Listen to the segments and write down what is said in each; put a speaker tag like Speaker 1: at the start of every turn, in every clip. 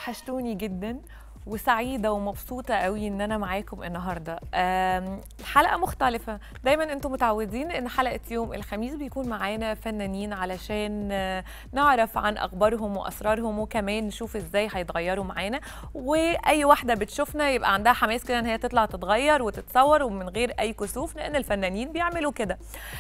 Speaker 1: وحشتوني جدا وسعيدة ومبسوطة قوي ان انا معاكم النهاردة آم، الحلقة مختلفة دايما انتم متعودين ان حلقة يوم الخميس بيكون معانا فنانين علشان آه، نعرف عن اخبارهم واسرارهم وكمان نشوف ازاي هيتغيروا معانا واي واحدة بتشوفنا يبقى عندها حماس كده ان هي تطلع تتغير وتتصور ومن غير اي كسوف لان الفنانين بيعملوا كده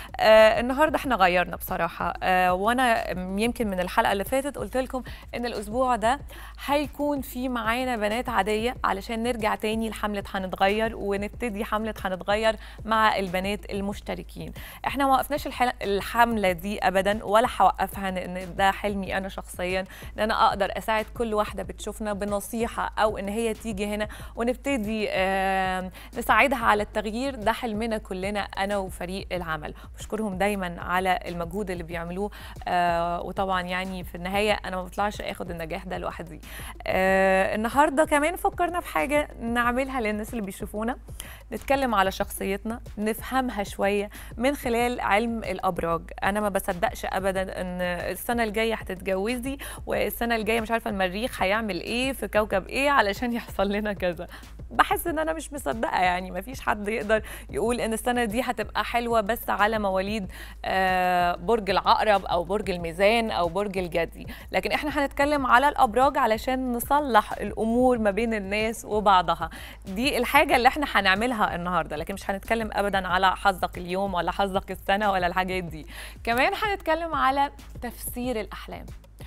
Speaker 1: آه النهارده احنا غيرنا بصراحه آه وانا يمكن من الحلقه اللي فاتت قلت لكم ان الاسبوع ده هيكون في معانا بنات عاديه علشان نرجع تاني لحمله هنتغير ونبتدي حمله هنتغير مع البنات المشتركين احنا ما وقفناش الحل- الحمله دي ابدا ولا هوقفها لان ده حلمي انا شخصيا ان انا اقدر اساعد كل واحده بتشوفنا بنصيحه او ان هي تيجي هنا ونبتدي آه نساعدها على التغيير ده حلمنا كلنا انا وفريق العمل بشكرهم دايما على المجهود اللي بيعملوه آه وطبعا يعني في النهايه انا ما بطلعش اخد النجاح ده لوحدي آه النهارده كمان فكرنا في حاجه نعملها للناس اللي بيشوفونا نتكلم على شخصيتنا نفهمها شويه من خلال علم الابراج انا ما بصدقش ابدا ان السنه الجايه هتتجوزي والسنه الجايه مش عارفه المريخ هيعمل ايه في كوكب ايه علشان يحصل لنا كذا بحس ان انا مش مصدقه يعني ما فيش حد يقدر يقول ان السنه دي هتبقى حلوه بس على مواليد آه، برج العقرب او برج الميزان او برج الجدي لكن احنا هنتكلم على الابراج علشان نصلح الامور ما بين الناس وبعضها دي الحاجه اللي احنا هنعملها النهارده لكن مش هنتكلم ابدا على حظك اليوم ولا حظك السنه ولا الحاجات دي كمان هنتكلم على تفسير الاحلام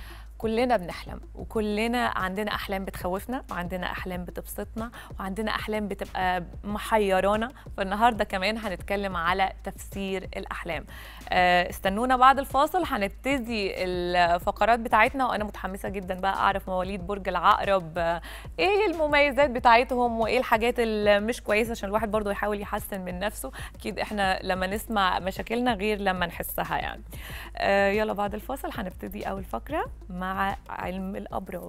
Speaker 1: كلنا بنحلم وكلنا عندنا احلام بتخوفنا وعندنا احلام بتبسطنا وعندنا احلام بتبقى محيرانا فالنهارده كمان هنتكلم على تفسير الاحلام آه، استنونا بعد الفاصل هنبتدي الفقرات بتاعتنا وانا متحمسه جدا بقى اعرف مواليد برج العقرب آه، ايه المميزات بتاعتهم وايه الحاجات اللي مش كويسه عشان الواحد برضه يحاول يحسن من نفسه اكيد احنا لما نسمع مشاكلنا غير لما نحسها يعني آه، يلا بعد الفاصل هنبتدي اول فقره مع علم الابراج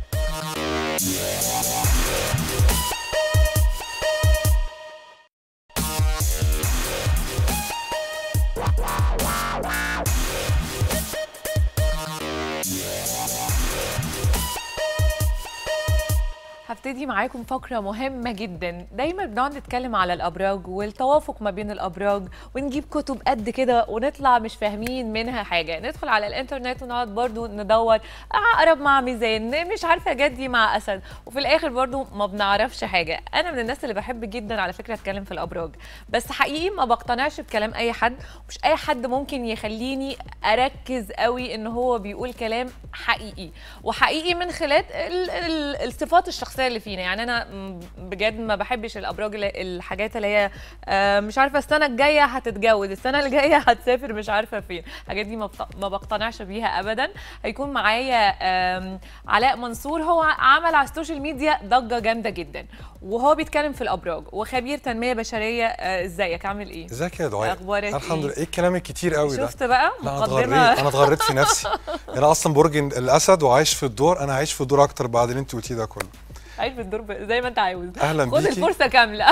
Speaker 1: هبتدي معاكم فقرة مهمة جدا دايما بنقعد نتكلم على الأبراج والتوافق ما بين الأبراج ونجيب كتب قد كده ونطلع مش فاهمين منها حاجة ندخل على الإنترنت ونقعد برضو ندور عقرب مع ميزان مش عارفة جدي مع أسد وفي الآخر برضو ما بنعرفش حاجة أنا من الناس اللي بحب جدا على فكرة أتكلم في الأبراج بس حقيقي ما بقتنعش بكلام أي حد مش أي حد ممكن يخليني أركز قوي إن هو بيقول كلام حقيقي وحقيقي من خلال ال- ال- الصفات الشخصيه اللي فينا يعني انا م- بجد ما بحبش الابراج اللي- الحاجات اللي هي آه، مش عارفه السنه الجايه هتتجوز السنه الجايه هتسافر مش عارفه فين الحاجات دي ما بط- ما بقتنعش بيها ابدا هيكون معايا آم، علاء منصور هو عمل على السوشيال ميديا ضجه جامده جدا وهو بيتكلم في الابراج وخبير تنميه بشريه آه، ازيك عامل ايه
Speaker 2: ازيك يا دعاء
Speaker 1: أخبارك
Speaker 2: الحمد
Speaker 1: إيه؟
Speaker 2: لله ايه الكلام الكتير قوي ده
Speaker 1: شفت بقى
Speaker 2: لا انا اتغريت انا اتغريت في نفسي انا اصلا برج الاسد وعايش في الدور انا عايش في الدور اكتر بعد اللي انت قلتيه ده كله
Speaker 1: عايش في الدور ب- زي ما انت عاوز
Speaker 2: اهلا
Speaker 1: خد
Speaker 2: بيكي
Speaker 1: الفرصه كامله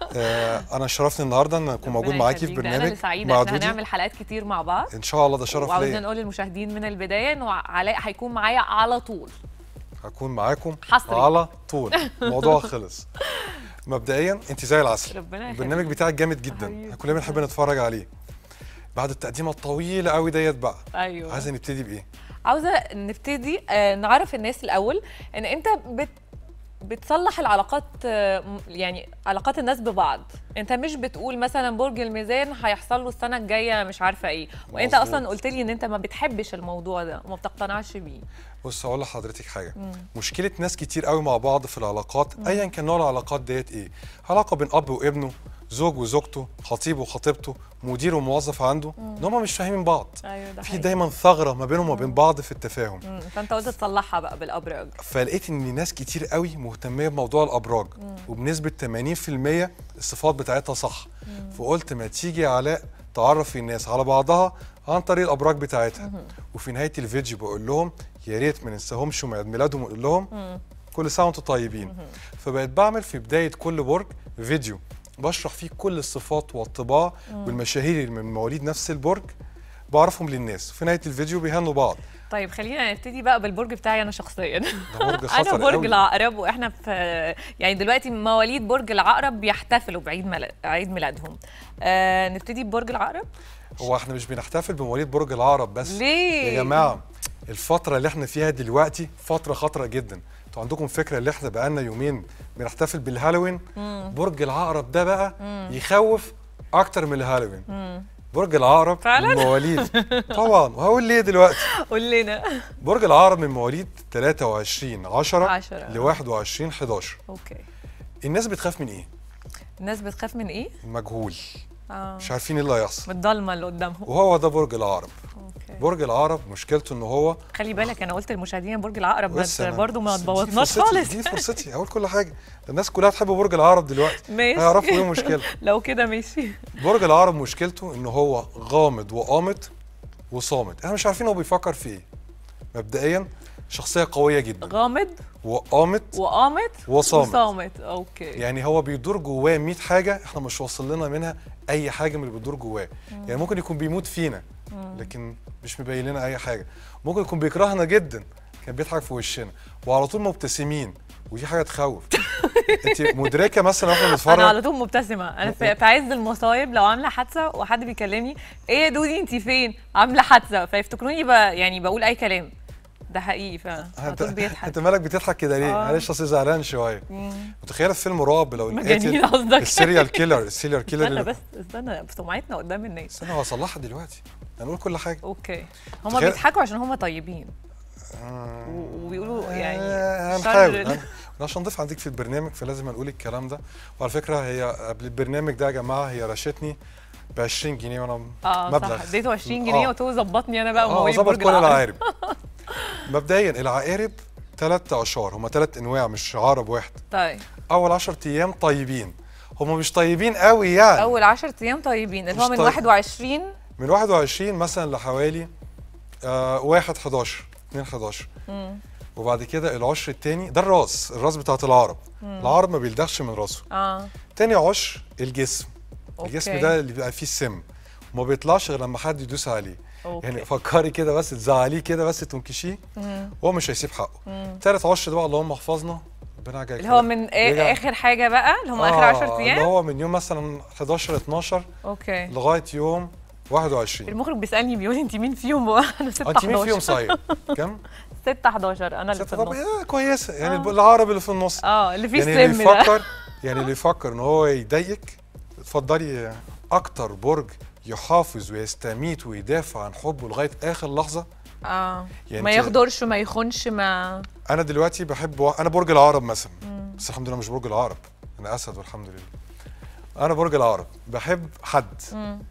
Speaker 2: آه انا شرفني النهارده ان اكون موجود
Speaker 1: ربنا
Speaker 2: معاكي في
Speaker 1: يخليك. ده انا
Speaker 2: برنامج
Speaker 1: اللي سعيده
Speaker 2: مع
Speaker 1: احنا
Speaker 2: دودي
Speaker 1: هنعمل حلقات كتير مع بعض
Speaker 2: ان شاء الله ده شرف
Speaker 1: وعاوزين
Speaker 2: ليا
Speaker 1: نقول للمشاهدين من البدايه انه علاء هيكون معايا على طول
Speaker 2: هكون معاكم
Speaker 1: حصري.
Speaker 2: على طول الموضوع خلص مبدئيا انت زي العسل
Speaker 1: ربنا يخليك.
Speaker 2: البرنامج بتاعك جامد جدا
Speaker 1: حبيبي.
Speaker 2: كلنا بنحب نتفرج عليه بعد التقديمه الطويله قوي ديت بقى
Speaker 1: ايوه
Speaker 2: عايزه نبتدي بايه
Speaker 1: عاوزه نبتدي آه، نعرف الناس الاول ان انت بت بتصلح العلاقات آه، م- يعني علاقات الناس ببعض انت مش بتقول مثلا برج الميزان هيحصل له السنه الجايه مش عارفه ايه وانت
Speaker 2: مظبوط.
Speaker 1: اصلا قلت لي ان انت ما بتحبش الموضوع ده وما بتقتنعش بيه
Speaker 2: بص هقول لحضرتك حاجه مشكله ناس كتير قوي مع بعض في العلاقات ايا كان نوع العلاقات ديت ايه علاقه بين اب وابنه زوج وزوجته خطيب وخطيبته مدير وموظف عنده ان هم مش فاهمين بعض
Speaker 1: ايوه ده
Speaker 2: في
Speaker 1: حقيقي.
Speaker 2: دايما ثغره ما بينهم وبين بعض في التفاهم
Speaker 1: مم، فانت قلت تصلحها بقى بالابراج
Speaker 2: فلقيت ان ناس كتير قوي مهتميه بموضوع الابراج وبنسبه 80% الصفات بتاعتها صح فقلت ما تيجي يا علاء تعرف الناس على بعضها عن طريق الابراج بتاعتها وفي نهايه الفيديو بقول لهم يا ريت ما ننساهمش وعيد ميلادهم ونقول لهم كل سنه وانتم طيبين فبقيت بعمل في بدايه كل برج فيديو بشرح فيه كل الصفات والطباع والمشاهير اللي من مواليد نفس البرج بعرفهم للناس في نهايه الفيديو بيهنوا بعض
Speaker 1: طيب خلينا نبتدي بقى بالبرج بتاعي انا شخصيا
Speaker 2: ده برج خطر
Speaker 1: انا برج
Speaker 2: قوي.
Speaker 1: العقرب واحنا في يعني دلوقتي مواليد برج العقرب بيحتفلوا بعيد ميلاد عيد ميلادهم آه نبتدي ببرج العقرب
Speaker 2: هو احنا مش بنحتفل بمواليد برج العقرب بس
Speaker 1: ليه
Speaker 2: يا جماعه الفتره اللي احنا فيها دلوقتي فتره خطره جدا انتوا عندكم فكره اللي احنا بقالنا يومين بنحتفل بالهالوين برج العقرب ده بقى يخوف اكتر من الهالوين برج العقرب
Speaker 1: فعلاً؟
Speaker 2: من مواليد طبعا وهقول ليه دلوقتي
Speaker 1: قول لنا
Speaker 2: برج العقرب من مواليد 23 10
Speaker 1: 10.
Speaker 2: ل 21 11
Speaker 1: اوكي
Speaker 2: الناس بتخاف من ايه
Speaker 1: الناس بتخاف من ايه
Speaker 2: المجهول
Speaker 1: اه
Speaker 2: مش عارفين ايه اللي هيحصل
Speaker 1: من الضلمه اللي قدامهم
Speaker 2: وهو ده برج العقرب
Speaker 1: اوكي
Speaker 2: برج العقرب مشكلته ان هو
Speaker 1: خلي بالك انا قلت للمشاهدين برج العقرب بس
Speaker 2: بس أنا-
Speaker 1: برضه ما
Speaker 2: بس دي
Speaker 1: تبوظناش
Speaker 2: فرصتي-
Speaker 1: خالص
Speaker 2: دي فرصتي اقول كل حاجه الناس كلها تحب برج العقرب دلوقتي
Speaker 1: ماشي
Speaker 2: هيعرفوا ايه المشكله
Speaker 1: لو كده ماشي
Speaker 2: برج العقرب مشكلته ان هو غامض وقامت وصامت احنا مش عارفين هو بيفكر في ايه مبدئيا شخصيه قويه جدا
Speaker 1: غامض
Speaker 2: وقامت
Speaker 1: وقامت
Speaker 2: وصامت.
Speaker 1: وصامت اوكي
Speaker 2: يعني هو بيدور جواه 100 حاجه احنا مش واصل لنا منها اي حاجه من اللي بتدور جواه يعني ممكن يكون بيموت فينا لكن مش مبين لنا اي حاجه ممكن يكون بيكرهنا جدا كان بيضحك في وشنا وعلى طول مبتسمين ودي حاجه تخوف انت مدركه مثلا واحنا
Speaker 1: انا
Speaker 2: بنتفرج
Speaker 1: على طول مبتسمه انا في في عز المصايب لو عامله حادثه وحد بيكلمني ايه يا دودي انت فين عامله حادثه فيفتكروني ب... يعني بقول اي كلام ده حقيقي فعلا على
Speaker 2: انت
Speaker 1: طول بيضحك
Speaker 2: انت مالك بتضحك كده ليه؟
Speaker 1: آه.
Speaker 2: معلش اصل زعلان شويه متخيله في فيلم رعب لو
Speaker 1: مجانين
Speaker 2: القاتل
Speaker 1: قصدك.
Speaker 2: السيريال كيلر السيريال كيلر
Speaker 1: استنى
Speaker 2: اللي-
Speaker 1: بس استنى في سمعتنا قدام الناس
Speaker 2: استنى هو هصلحها دلوقتي هنقول كل حاجه
Speaker 1: اوكي هما
Speaker 2: تخيل-
Speaker 1: بيضحكوا عشان هما طيبين و- وبيقولوا يعني
Speaker 2: آه،
Speaker 1: شر
Speaker 2: هنحاول
Speaker 1: ال-
Speaker 2: أنا عشان نضيف عندك في البرنامج فلازم نقول الكلام ده وعلى فكره هي قبل البرنامج ده يا جماعه هي رشتني ب 20 جنيه وانا
Speaker 1: اه
Speaker 2: مبلغ
Speaker 1: صح اديته 20 جنيه
Speaker 2: آه.
Speaker 1: قلت له ظبطني انا بقى
Speaker 2: اه
Speaker 1: ومواليد
Speaker 2: ظبط
Speaker 1: برج
Speaker 2: كل
Speaker 1: العقرب.
Speaker 2: العقارب مبدئيا العقارب ثلاث اشهر هم ثلاث انواع مش عقرب واحد
Speaker 1: طيب
Speaker 2: اول 10 ايام طيبين هم مش طيبين قوي يعني
Speaker 1: اول 10 ايام طيبين اللي هو
Speaker 2: مش
Speaker 1: من
Speaker 2: طيب.
Speaker 1: 21
Speaker 2: من 21 مثلا لحوالي آه 1 11 2 11 وبعد كده العشر التاني ده الراس الراس بتاعت العقرب العقرب ما بيلدغش من راسه
Speaker 1: اه
Speaker 2: تاني عشر الجسم الجسم
Speaker 1: أوكي.
Speaker 2: ده اللي بيبقى فيه السم وما بيطلعش غير لما حد يدوس عليه
Speaker 1: أوكي.
Speaker 2: يعني فكري كده بس تزعليه كده بس تنكشيه هو مش هيسيب حقه تالت عشر ده بقى اللهم احفظنا ربنا يجعل
Speaker 1: اللي هو من آ-
Speaker 2: يرجع-
Speaker 1: اخر حاجه بقى اللي هم اخر 10
Speaker 2: اللي
Speaker 1: ايام
Speaker 2: هو من يوم مثلا 11 12
Speaker 1: اوكي
Speaker 2: لغايه يوم 21
Speaker 1: المخرج بيسالني بيقول لي انت مين فيهم بقى انا 6
Speaker 2: انت مين فيهم
Speaker 1: 11
Speaker 2: صحيح؟ كام؟
Speaker 1: 6 11 انا اللي في
Speaker 2: ستة طب
Speaker 1: النص
Speaker 2: إيه كويسه يعني
Speaker 1: آه.
Speaker 2: العقرب اللي في النص
Speaker 1: اه اللي فيه
Speaker 2: يعني اللي
Speaker 1: السم ده
Speaker 2: يفكر يعني اللي يفكر ان هو يضايقك اتفضلي اكتر برج يحافظ ويستميت ويدافع عن حبه لغايه اخر لحظه
Speaker 1: اه
Speaker 2: يعني
Speaker 1: ما
Speaker 2: انت-
Speaker 1: يغدرش ما يخونش ما
Speaker 2: انا دلوقتي بحب و... انا برج العقرب مثلا بس الحمد لله مش برج العقرب انا اسد والحمد لله انا برج العقرب بحب حد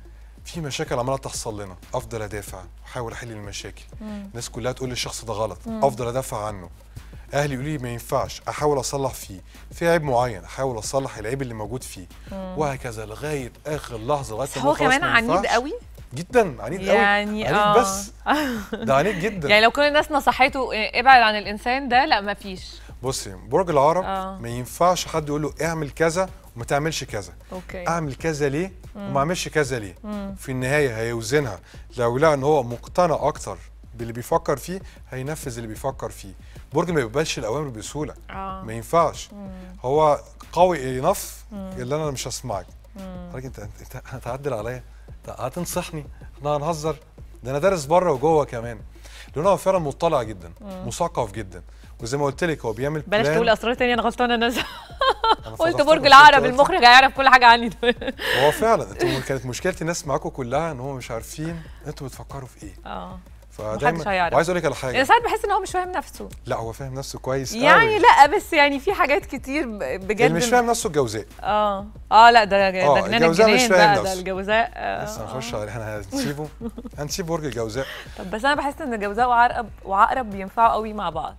Speaker 2: في مشاكل عماله تحصل لنا افضل ادافع احاول احل المشاكل الناس كلها تقول لي الشخص ده غلط افضل ادافع عنه اهلي يقولوا لي ما ينفعش احاول اصلح فيه في عيب معين احاول اصلح العيب اللي موجود فيه وهكذا لغايه اخر لحظه لغايه
Speaker 1: بس
Speaker 2: ما
Speaker 1: هو
Speaker 2: خلاص
Speaker 1: كمان
Speaker 2: ما
Speaker 1: عنيد
Speaker 2: ينفعش.
Speaker 1: قوي
Speaker 2: جدا عنيد قوي
Speaker 1: يعني
Speaker 2: عنيد
Speaker 1: اه
Speaker 2: بس ده عنيد جدا
Speaker 1: يعني لو كل الناس نصحته إيه، ابعد عن الانسان ده لا ما فيش
Speaker 2: بصي برج العقرب
Speaker 1: آه.
Speaker 2: ما ينفعش حد يقول له اعمل كذا وما تعملش كذا
Speaker 1: اوكي
Speaker 2: اعمل كذا ليه وما اعملش كذا ليه في النهايه هيوزنها لو لقى ان هو مقتنع اكتر باللي بيفكر فيه هينفذ اللي بيفكر فيه برج ما بيقبلش الاوامر بسهوله
Speaker 1: اه
Speaker 2: ما ينفعش هو قوي انف اللي انا مش هسمعك حضرتك انت انت هتعدل عليا انت هتنصحني احنا هنهزر ده انا دارس بره وجوه كمان لان هو فعلا مطلع جدا مثقف جدا وزي ما قلت لك هو بيعمل
Speaker 1: بلاش
Speaker 2: بلان.
Speaker 1: تقول اسرار تانية انا غلطانه انا
Speaker 2: أنا
Speaker 1: قلت
Speaker 2: فضحت
Speaker 1: برج
Speaker 2: بس
Speaker 1: العقرب
Speaker 2: أنت قلت-
Speaker 1: المخرج هيعرف كل حاجه عني دلوقتي.
Speaker 2: هو فعلا انتوا كانت مشكله الناس معاكم كلها ان هم مش عارفين انتوا بتفكروا في ايه
Speaker 1: اه
Speaker 2: فدايما
Speaker 1: محدش هيعرف.
Speaker 2: وعايز اقول لك على
Speaker 1: يعني
Speaker 2: حاجه
Speaker 1: ساعات بحس ان هو مش فاهم نفسه
Speaker 2: لا هو فاهم نفسه كويس
Speaker 1: يعني
Speaker 2: قوي.
Speaker 1: لا بس يعني في حاجات كتير ب- بجد
Speaker 2: اللي مش فاهم نفسه الجوزاء
Speaker 1: اه اه لا ده ده
Speaker 2: آه،
Speaker 1: جنان
Speaker 2: الجوزاء مش
Speaker 1: الجنان
Speaker 2: فاهم
Speaker 1: بقى ده
Speaker 2: نفسه.
Speaker 1: الجوزاء آه
Speaker 2: لسه هنخش
Speaker 1: آه.
Speaker 2: عليه احنا هنسيبه هنسيب برج الجوزاء
Speaker 1: طب بس انا بحس ان الجوزاء وعقرب وعقرب بينفعوا قوي مع بعض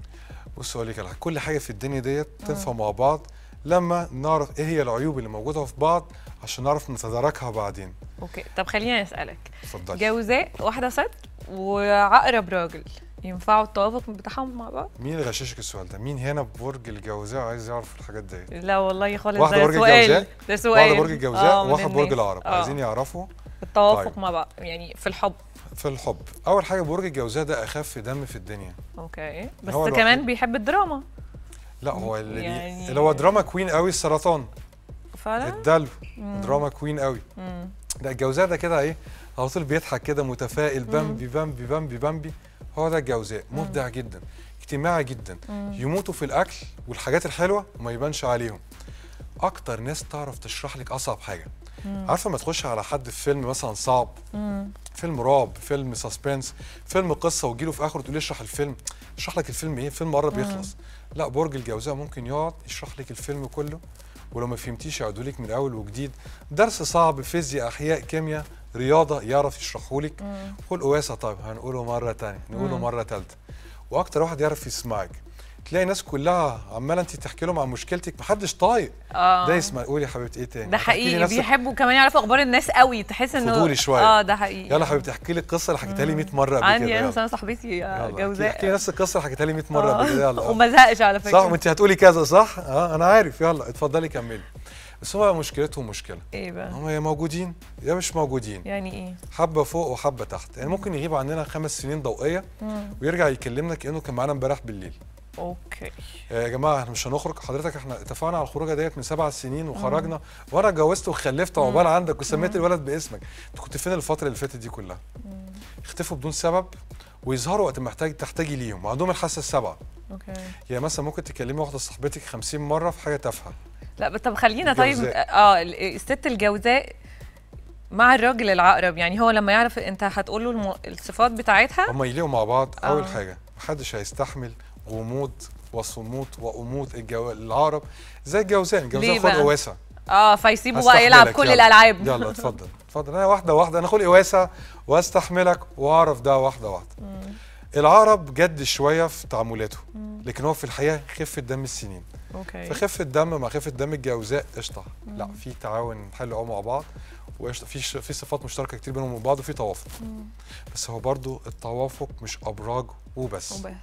Speaker 2: بص اقول لك على حاجه كل حاجه في الدنيا ديت تنفع مع بعض لما نعرف ايه هي العيوب اللي موجوده في بعض عشان نعرف نتداركها بعدين
Speaker 1: اوكي طب خلينا نسالك
Speaker 2: اتفضلي
Speaker 1: جوزاء واحده ست وعقرب راجل ينفعوا التوافق بتاعهم مع بعض
Speaker 2: مين اللي غششك السؤال ده مين هنا ببرج الجوزاء عايز يعرف الحاجات ديت
Speaker 1: لا والله خالص
Speaker 2: واحدة
Speaker 1: ده
Speaker 2: برج
Speaker 1: سؤال
Speaker 2: الجوزاء،
Speaker 1: ده سؤال
Speaker 2: واحده برج الجوزاء
Speaker 1: آه، من
Speaker 2: وواحد برج
Speaker 1: الناس.
Speaker 2: العقرب
Speaker 1: آه.
Speaker 2: عايزين يعرفوا
Speaker 1: التوافق
Speaker 2: طيب.
Speaker 1: مع بعض يعني في الحب
Speaker 2: في الحب اول حاجه برج الجوزاء ده اخف دم في الدنيا
Speaker 1: اوكي بس
Speaker 2: هو
Speaker 1: كمان
Speaker 2: الوحيد.
Speaker 1: بيحب الدراما
Speaker 2: لا هو اللي,
Speaker 1: يعني-
Speaker 2: يعني اللي هو دراما كوين قوي السرطان
Speaker 1: فعلا
Speaker 2: الدلو دراما كوين قوي
Speaker 1: مم.
Speaker 2: لا الجوزاء ده كده ايه على طول بيضحك كده متفائل بامبي بامبي بامبي بامبي هو ده الجوزاء مبدع جدا اجتماعي جدا يموتوا في الاكل والحاجات الحلوه وما يبانش عليهم اكتر ناس تعرف تشرح لك اصعب حاجه عارفه ما تخش على حد في فيلم مثلا صعب فيلم رعب فيلم سسبنس فيلم قصه وتجيله في اخره تقول لي اشرح الفيلم اشرح لك الفيلم ايه الفيلم قرب يخلص لا برج الجوزاء ممكن يقعد يشرح لك الفيلم كله ولو ما فهمتيش يقعدوا لك من اول وجديد درس صعب فيزياء احياء كيمياء رياضه يعرف يشرحه لك قول قواسه طيب هنقوله مره تانية نقوله مره ثالثه واكتر واحد يعرف يسمعك تلاقي الناس كلها عماله انت تحكي لهم عن مشكلتك محدش طايق
Speaker 1: اه
Speaker 2: ده يسمع قولي يا حبيبتي ايه تاني
Speaker 1: ده
Speaker 2: هتحكي لي
Speaker 1: حقيقي
Speaker 2: نفس
Speaker 1: بيحبوا كمان يعرفوا اخبار الناس قوي تحس انه
Speaker 2: فضولي شوية.
Speaker 1: اه ده حقيقي
Speaker 2: يلا حبيبتي احكي لي القصه اللي حكيتها لي 100 مره قبل
Speaker 1: عندي
Speaker 2: كده
Speaker 1: انا
Speaker 2: يلا.
Speaker 1: مثلا صاحبتي
Speaker 2: يلا، احكي-
Speaker 1: جوزاء
Speaker 2: احكي لي نفس القصه اللي حكيتها لي 100 مره قبل كده يلا
Speaker 1: وما زهقش على فكره
Speaker 2: صح وانت هتقولي كذا صح اه انا عارف يلا اتفضلي كملي بس هو مشكلتهم مشكله
Speaker 1: ايه بقى
Speaker 2: هم يا موجودين يا مش موجودين
Speaker 1: يعني ايه
Speaker 2: حبه فوق وحبه تحت يعني ممكن يغيب عننا خمس سنين ضوئيه ويرجع يكلمنا كانه كان معانا امبارح بالليل
Speaker 1: اوكي
Speaker 2: يا جماعه احنا مش هنخرج حضرتك احنا اتفقنا على الخروجه ديت من سبع سنين وخرجنا وانا اتجوزت وخلفت عقبال عندك وسميت الولد باسمك انت كنت فين الفتره اللي فاتت دي كلها اختفوا بدون سبب ويظهروا وقت ما محتاج تحتاجي ليهم وعندهم الحاسه السبعه
Speaker 1: اوكي
Speaker 2: يعني مثلا ممكن تكلمي واحده صاحبتك 50 مره في حاجه تافهه
Speaker 1: لا بس طب خلينا طيب
Speaker 2: الجوزاء.
Speaker 1: اه ال- الست الجوزاء مع الراجل العقرب يعني هو لما يعرف انت هتقول له الم... الصفات بتاعتها
Speaker 2: هم يليقوا مع بعض اول
Speaker 1: آه.
Speaker 2: حاجه محدش هيستحمل غموض وصمود واموت الجو... العقرب زي الجوزاء الجوزاء
Speaker 1: ليه
Speaker 2: خلق
Speaker 1: بقى؟
Speaker 2: واسع
Speaker 1: اه فيسيبه بقى يلعب
Speaker 2: هستحملك،
Speaker 1: كل
Speaker 2: يلا.
Speaker 1: الالعاب
Speaker 2: يلا اتفضل اتفضل انا واحده واحده انا خلقي واسع واستحملك واعرف ده واحده واحده العقرب جد شويه في تعاملاته لكن هو في الحقيقه خفه دم السنين
Speaker 1: اوكي
Speaker 2: فخفه دم مع خفه دم الجوزاء قشطه لا في تعاون حلو قوي مع بعض وقشطه في ش- في صفات مشتركه كتير بينهم وبين بعض وفي توافق بس هو برضو التوافق مش ابراج وبس
Speaker 1: وبس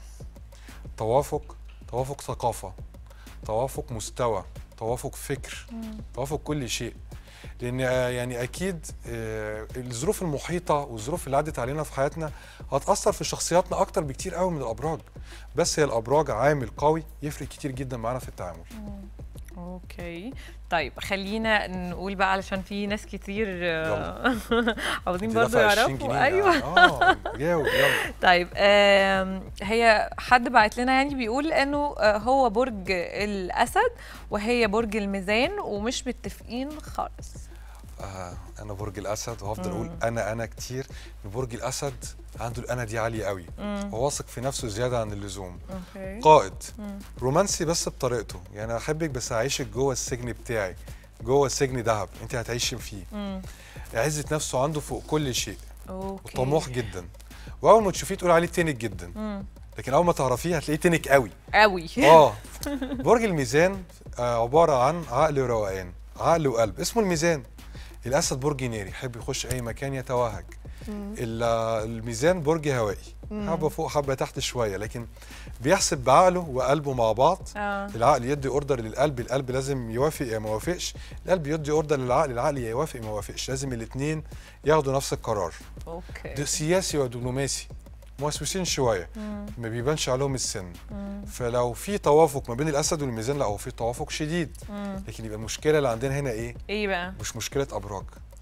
Speaker 2: توافق توافق ثقافة توافق مستوى توافق فكر توافق كل شيء لان آه، يعني اكيد آه، الظروف المحيطه والظروف اللي عدت علينا في حياتنا هتاثر في شخصياتنا اكتر بكتير قوي من الابراج بس هي الابراج عامل قوي يفرق كتير جدا معانا في التعامل
Speaker 1: اوكي طيب خلينا نقول بقى علشان في ناس كتير آه، عاوزين
Speaker 2: انت
Speaker 1: برضو
Speaker 2: دافعة 20
Speaker 1: يعرفوا
Speaker 2: جنيه
Speaker 1: ايوه
Speaker 2: يعني. اه جاوب يلا
Speaker 1: طيب آم، هي حد بعت لنا يعني بيقول انه آه، هو برج الاسد وهي برج الميزان ومش متفقين خالص
Speaker 2: آه انا برج الاسد وهفضل اقول انا انا كتير إن برج الاسد عنده الانا دي عاليه قوي هو واثق في نفسه زياده عن اللزوم
Speaker 1: اوكي
Speaker 2: قائد رومانسي بس بطريقته يعني احبك بس هعيشك جوه السجن بتاعي جوه السجن دهب انت هتعيشي فيه
Speaker 1: مم.
Speaker 2: عزه نفسه عنده فوق كل شيء
Speaker 1: اوكي
Speaker 2: وطموح جدا واول ما تشوفيه تقول عليه تنك جدا
Speaker 1: مم.
Speaker 2: لكن اول ما تعرفيه هتلاقيه تنك قوي
Speaker 1: قوي
Speaker 2: اه برج الميزان آه عباره عن عقل وروقان عقل وقلب اسمه الميزان الاسد برج ناري يحب يخش اي مكان يتوهج ال- آه، الميزان برج هوائي حبه فوق حبه تحت شويه لكن بيحسب بعقله وقلبه مع بعض
Speaker 1: اه
Speaker 2: العقل يدي اوردر للقلب القلب لازم يوافق يا ما يوافقش القلب يدي اوردر للعقل العقل يا يوافق يا ما يوافقش لازم الاثنين ياخدوا نفس القرار
Speaker 1: اوكي
Speaker 2: ده سياسي ودبلوماسي موسوسين شويه ما بيبانش عليهم السن فلو في توافق ما بين الاسد والميزان لا هو في توافق شديد لكن يبقى المشكله اللي عندنا هنا ايه
Speaker 1: ايه بقى
Speaker 2: مش مشكله ابراج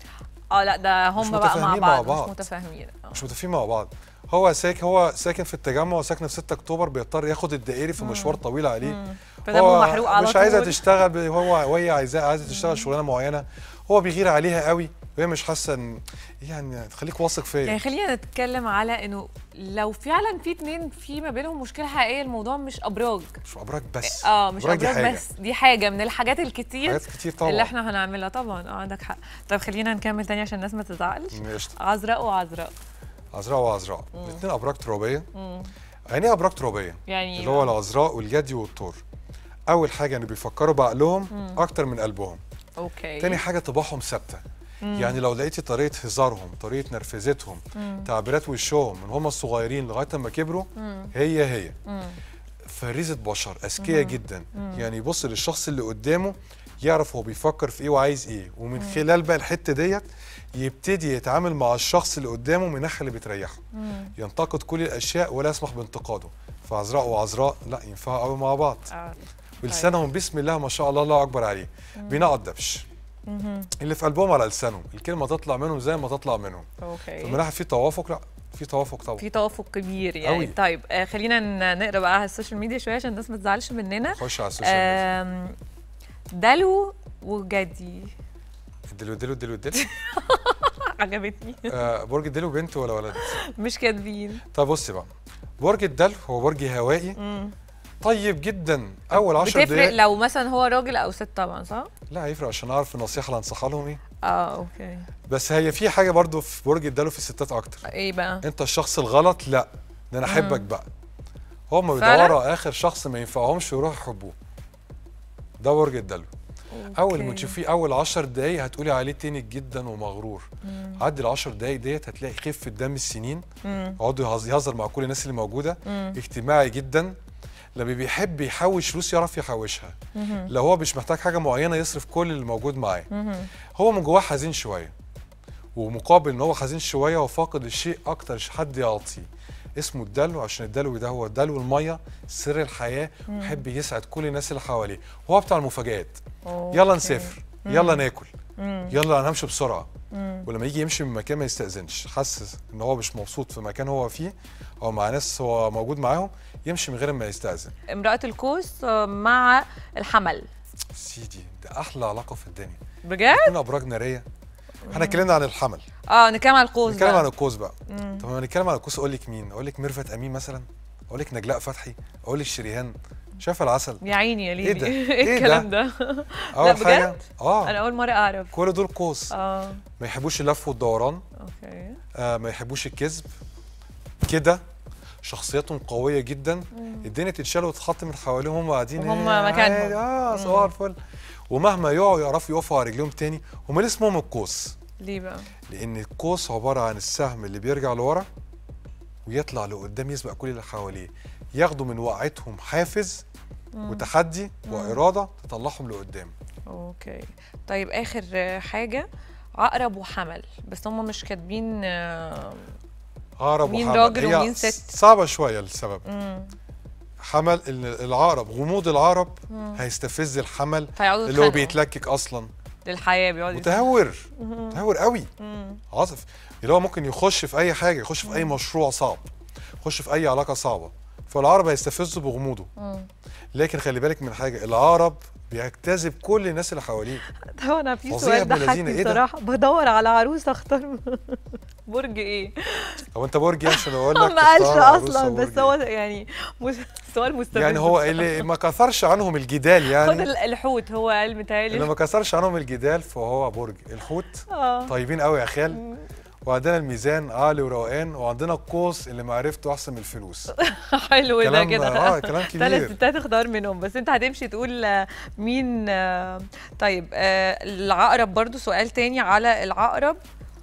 Speaker 1: اه لا ده هم بقى مع
Speaker 2: متفاهمين
Speaker 1: بعض,
Speaker 2: مع بعض.
Speaker 1: مش متفاهمين آه.
Speaker 2: مش متفقين مع بعض هو ساكن هو ساكن في التجمع وساكن في 6 اكتوبر بيضطر ياخد الدائري في مشوار طويل عليه
Speaker 1: فدمه
Speaker 2: هو
Speaker 1: محروق على
Speaker 2: مش عايزه
Speaker 1: طول.
Speaker 2: تشتغل ب- هو وهي عايزاه عايزه تشتغل شغلانه معينه هو بيغير عليها قوي وهي مش حاسه ان يعني خليك واثق
Speaker 1: يعني
Speaker 2: فيا
Speaker 1: خلينا نتكلم على انه لو فعلا في اتنين في ما بينهم مشكله حقيقيه الموضوع مش ابراج
Speaker 2: مش ابراج بس
Speaker 1: اه مش
Speaker 2: أبراج دي
Speaker 1: ابراج
Speaker 2: حاجة.
Speaker 1: بس دي حاجه من الحاجات الكتير
Speaker 2: حاجات كتير طبعا
Speaker 1: اللي احنا هنعملها طبعا اه عندك حق طب خلينا نكمل تاني عشان الناس ما تزعلش
Speaker 2: قشطة.
Speaker 1: عذراء وعذراء
Speaker 2: عذراء وعذراء الاثنين ابراج ترابيه يعني ايه ابراج ترابيه
Speaker 1: يعني
Speaker 2: اللي هو العذراء والجدي والثور اول حاجه ان بيفكروا بعقلهم اكتر من قلبهم
Speaker 1: اوكي
Speaker 2: تاني حاجه طباعهم ثابته يعني لو لقيتي طريقه هزارهم طريقه نرفزتهم تعبيرات وشهم من هم الصغيرين لغايه ما كبروا هي هي فريزه بشر اذكياء جدا يعني يبص للشخص اللي قدامه يعرف هو بيفكر في ايه وعايز ايه ومن خلال بقى الحته ديت يبتدي يتعامل مع الشخص اللي قدامه من الناحيه اللي بتريحه ينتقد كل الاشياء ولا يسمح بانتقاده فعذراء وعذراء لا ينفعوا قوي مع بعض
Speaker 1: اه
Speaker 2: ولسانهم بسم الله ما شاء الله الله اكبر عليه بينقط دبش اللي في قلبهم على لسانهم الكلمه تطلع منهم زي ما تطلع منهم فمن
Speaker 1: اوكي
Speaker 2: ناحيه في توافق لا في توافق طبعا
Speaker 1: في توافق كبير يعني
Speaker 2: أوي.
Speaker 1: طيب آه خلينا ن- نقرا بقى على السوشيال ميديا شويه عشان الناس ما تزعلش مننا
Speaker 2: خش على السوشيال ميديا
Speaker 1: آم، دلو وجدي
Speaker 2: دلو دلو دلو دلو
Speaker 1: عجبتني
Speaker 2: آه برج الدلو بنت ولا ولد
Speaker 1: مش كاتبين
Speaker 2: طب بصي بقى برج الدلو هو برج هوائي
Speaker 1: مم.
Speaker 2: طيب جدا اول 10
Speaker 1: بتفرق
Speaker 2: دقائق
Speaker 1: لو مثلا هو راجل او ست طبعا صح؟
Speaker 2: لا هيفرق عشان اعرف النصيحه اللي هنصحها لهم ايه
Speaker 1: اه اوكي
Speaker 2: بس هي في حاجه برضو في برج الدلو في الستات اكتر
Speaker 1: ايه بقى؟
Speaker 2: انت الشخص الغلط لا ده انا احبك بقى هم
Speaker 1: فعلا؟
Speaker 2: بيدوروا على اخر شخص ما ينفعهمش ويروحوا يحبوه ده برج الدلو اول ما
Speaker 1: أوكي.
Speaker 2: تشوفيه اول 10 دقايق هتقولي عليه تاني جدا ومغرور عدي ال 10 دقايق ديت هتلاقي خفه دم السنين
Speaker 1: مم.
Speaker 2: يقعدوا يهز- يهزر مع كل الناس اللي موجوده
Speaker 1: مم.
Speaker 2: اجتماعي جدا لما بيحب يحوش فلوس يعرف يحوشها
Speaker 1: مهم.
Speaker 2: لو هو مش محتاج حاجه معينه يصرف كل اللي موجود معاه
Speaker 1: مهم.
Speaker 2: هو من جواه حزين شويه ومقابل ان هو حزين شويه وفاقد الشيء اكتر ش- حد يعطيه اسمه الدلو عشان الدلو ده هو دلو الميه سر الحياه ويحب يسعد كل الناس اللي حواليه هو بتاع المفاجآت يلا
Speaker 1: أوكي.
Speaker 2: نسافر يلا ناكل
Speaker 1: مم.
Speaker 2: يلا انا همشي بسرعه
Speaker 1: مم.
Speaker 2: ولما يجي يمشي من مكان ما يستأذنش حاسس ان هو مش مبسوط في مكان هو فيه او مع ناس هو موجود معاهم يمشي من غير ما يستأذن
Speaker 1: امرأة القوس آه، مع الحمل
Speaker 2: سيدي ده احلى علاقه في الدنيا
Speaker 1: بجد؟
Speaker 2: كنا ابراج ناريه احنا اتكلمنا عن الحمل
Speaker 1: اه نتكلم على القوس
Speaker 2: نتكلم
Speaker 1: بقى.
Speaker 2: عن القوس بقى
Speaker 1: مم.
Speaker 2: طب لما نتكلم عن القوس اقول لك مين اقول لك ميرفت امين مثلا اقول لك نجلاء فتحي اقول لك شريهان شايفه العسل
Speaker 1: يا عيني يا ليلي
Speaker 2: ده؟
Speaker 1: ايه
Speaker 2: إيه
Speaker 1: الكلام ده؟
Speaker 2: اول
Speaker 1: بجد؟
Speaker 2: حاجه
Speaker 1: انا
Speaker 2: اه
Speaker 1: اول مرة اعرف
Speaker 2: كل دول قوس
Speaker 1: اه
Speaker 2: ما يحبوش اللف والدوران
Speaker 1: اوكي
Speaker 2: آه ما يحبوش الكذب كده شخصياتهم قويه جدا الدنيا تتشال وتتحط من حواليهم هم قاعدين
Speaker 1: وهم
Speaker 2: إيه،
Speaker 1: مكانهم.
Speaker 2: عادي، اه صباح الفل ومهما يقعوا يعرفوا يقفوا على رجليهم تاني هم ليه اسمهم القوس
Speaker 1: ليه بقى؟
Speaker 2: لان القوس عباره عن السهم اللي بيرجع لورا ويطلع لقدام يسبق كل اللي حواليه ياخدوا من وقعتهم حافز وتحدي واراده تطلعهم لقدام
Speaker 1: اوكي طيب اخر آه، حاجة عقرب وحمل بس هم مش كاتبين آه،
Speaker 2: عقرب
Speaker 1: مين
Speaker 2: وحمل
Speaker 1: راجل
Speaker 2: هي
Speaker 1: ومين ست؟
Speaker 2: صعبه شويه السبب
Speaker 1: مم.
Speaker 2: حمل ال- العقرب غموض العقرب هيستفز الحمل
Speaker 1: فيقعدوا
Speaker 2: اللي هو
Speaker 1: يتخانقوا.
Speaker 2: بيتلكك اصلا
Speaker 1: للحياة بيقعدوا
Speaker 2: متهور متهور قوي
Speaker 1: مم.
Speaker 2: عاطف اللي هو ممكن يخش في اي حاجه يخش في اي مشروع صعب يخش في اي علاقه صعبه فالعقرب هيستفزه بغموضه
Speaker 1: مم.
Speaker 2: لكن خلي بالك من حاجه العقرب بيجتذب كل الناس اللي حواليه
Speaker 1: طب انا في
Speaker 2: فظيع
Speaker 1: سؤال
Speaker 2: ابن لذينة،
Speaker 1: ضحكني
Speaker 2: إيه ده؟
Speaker 1: بصراحة بدور على عروسة اختار برج ايه؟
Speaker 2: هو انت برج إيه عشان اقول لك
Speaker 1: ما قالش
Speaker 2: تختار عروسة
Speaker 1: اصلا
Speaker 2: برج
Speaker 1: بس هو
Speaker 2: إيه؟
Speaker 1: يعني مس- سؤال مستفز
Speaker 2: يعني هو اللي ما كثرش عنهم الجدال
Speaker 1: خد
Speaker 2: يعني
Speaker 1: ال- الحوت هو قال
Speaker 2: اللي
Speaker 1: متهيألي
Speaker 2: ما كثرش عنهم الجدال فهو برج الحوت
Speaker 1: اه
Speaker 2: طيبين قوي يا خال وعندنا الميزان عقل وروقان وعندنا القوس اللي معرفته احسن من الفلوس
Speaker 1: حلو ده
Speaker 2: كلام
Speaker 1: كده
Speaker 2: اه كلام
Speaker 1: ثلاث
Speaker 2: كبير
Speaker 1: ستات اختار منهم بس انت هتمشي تقول آه، مين آه، طيب آه، العقرب برضو سؤال تاني على العقرب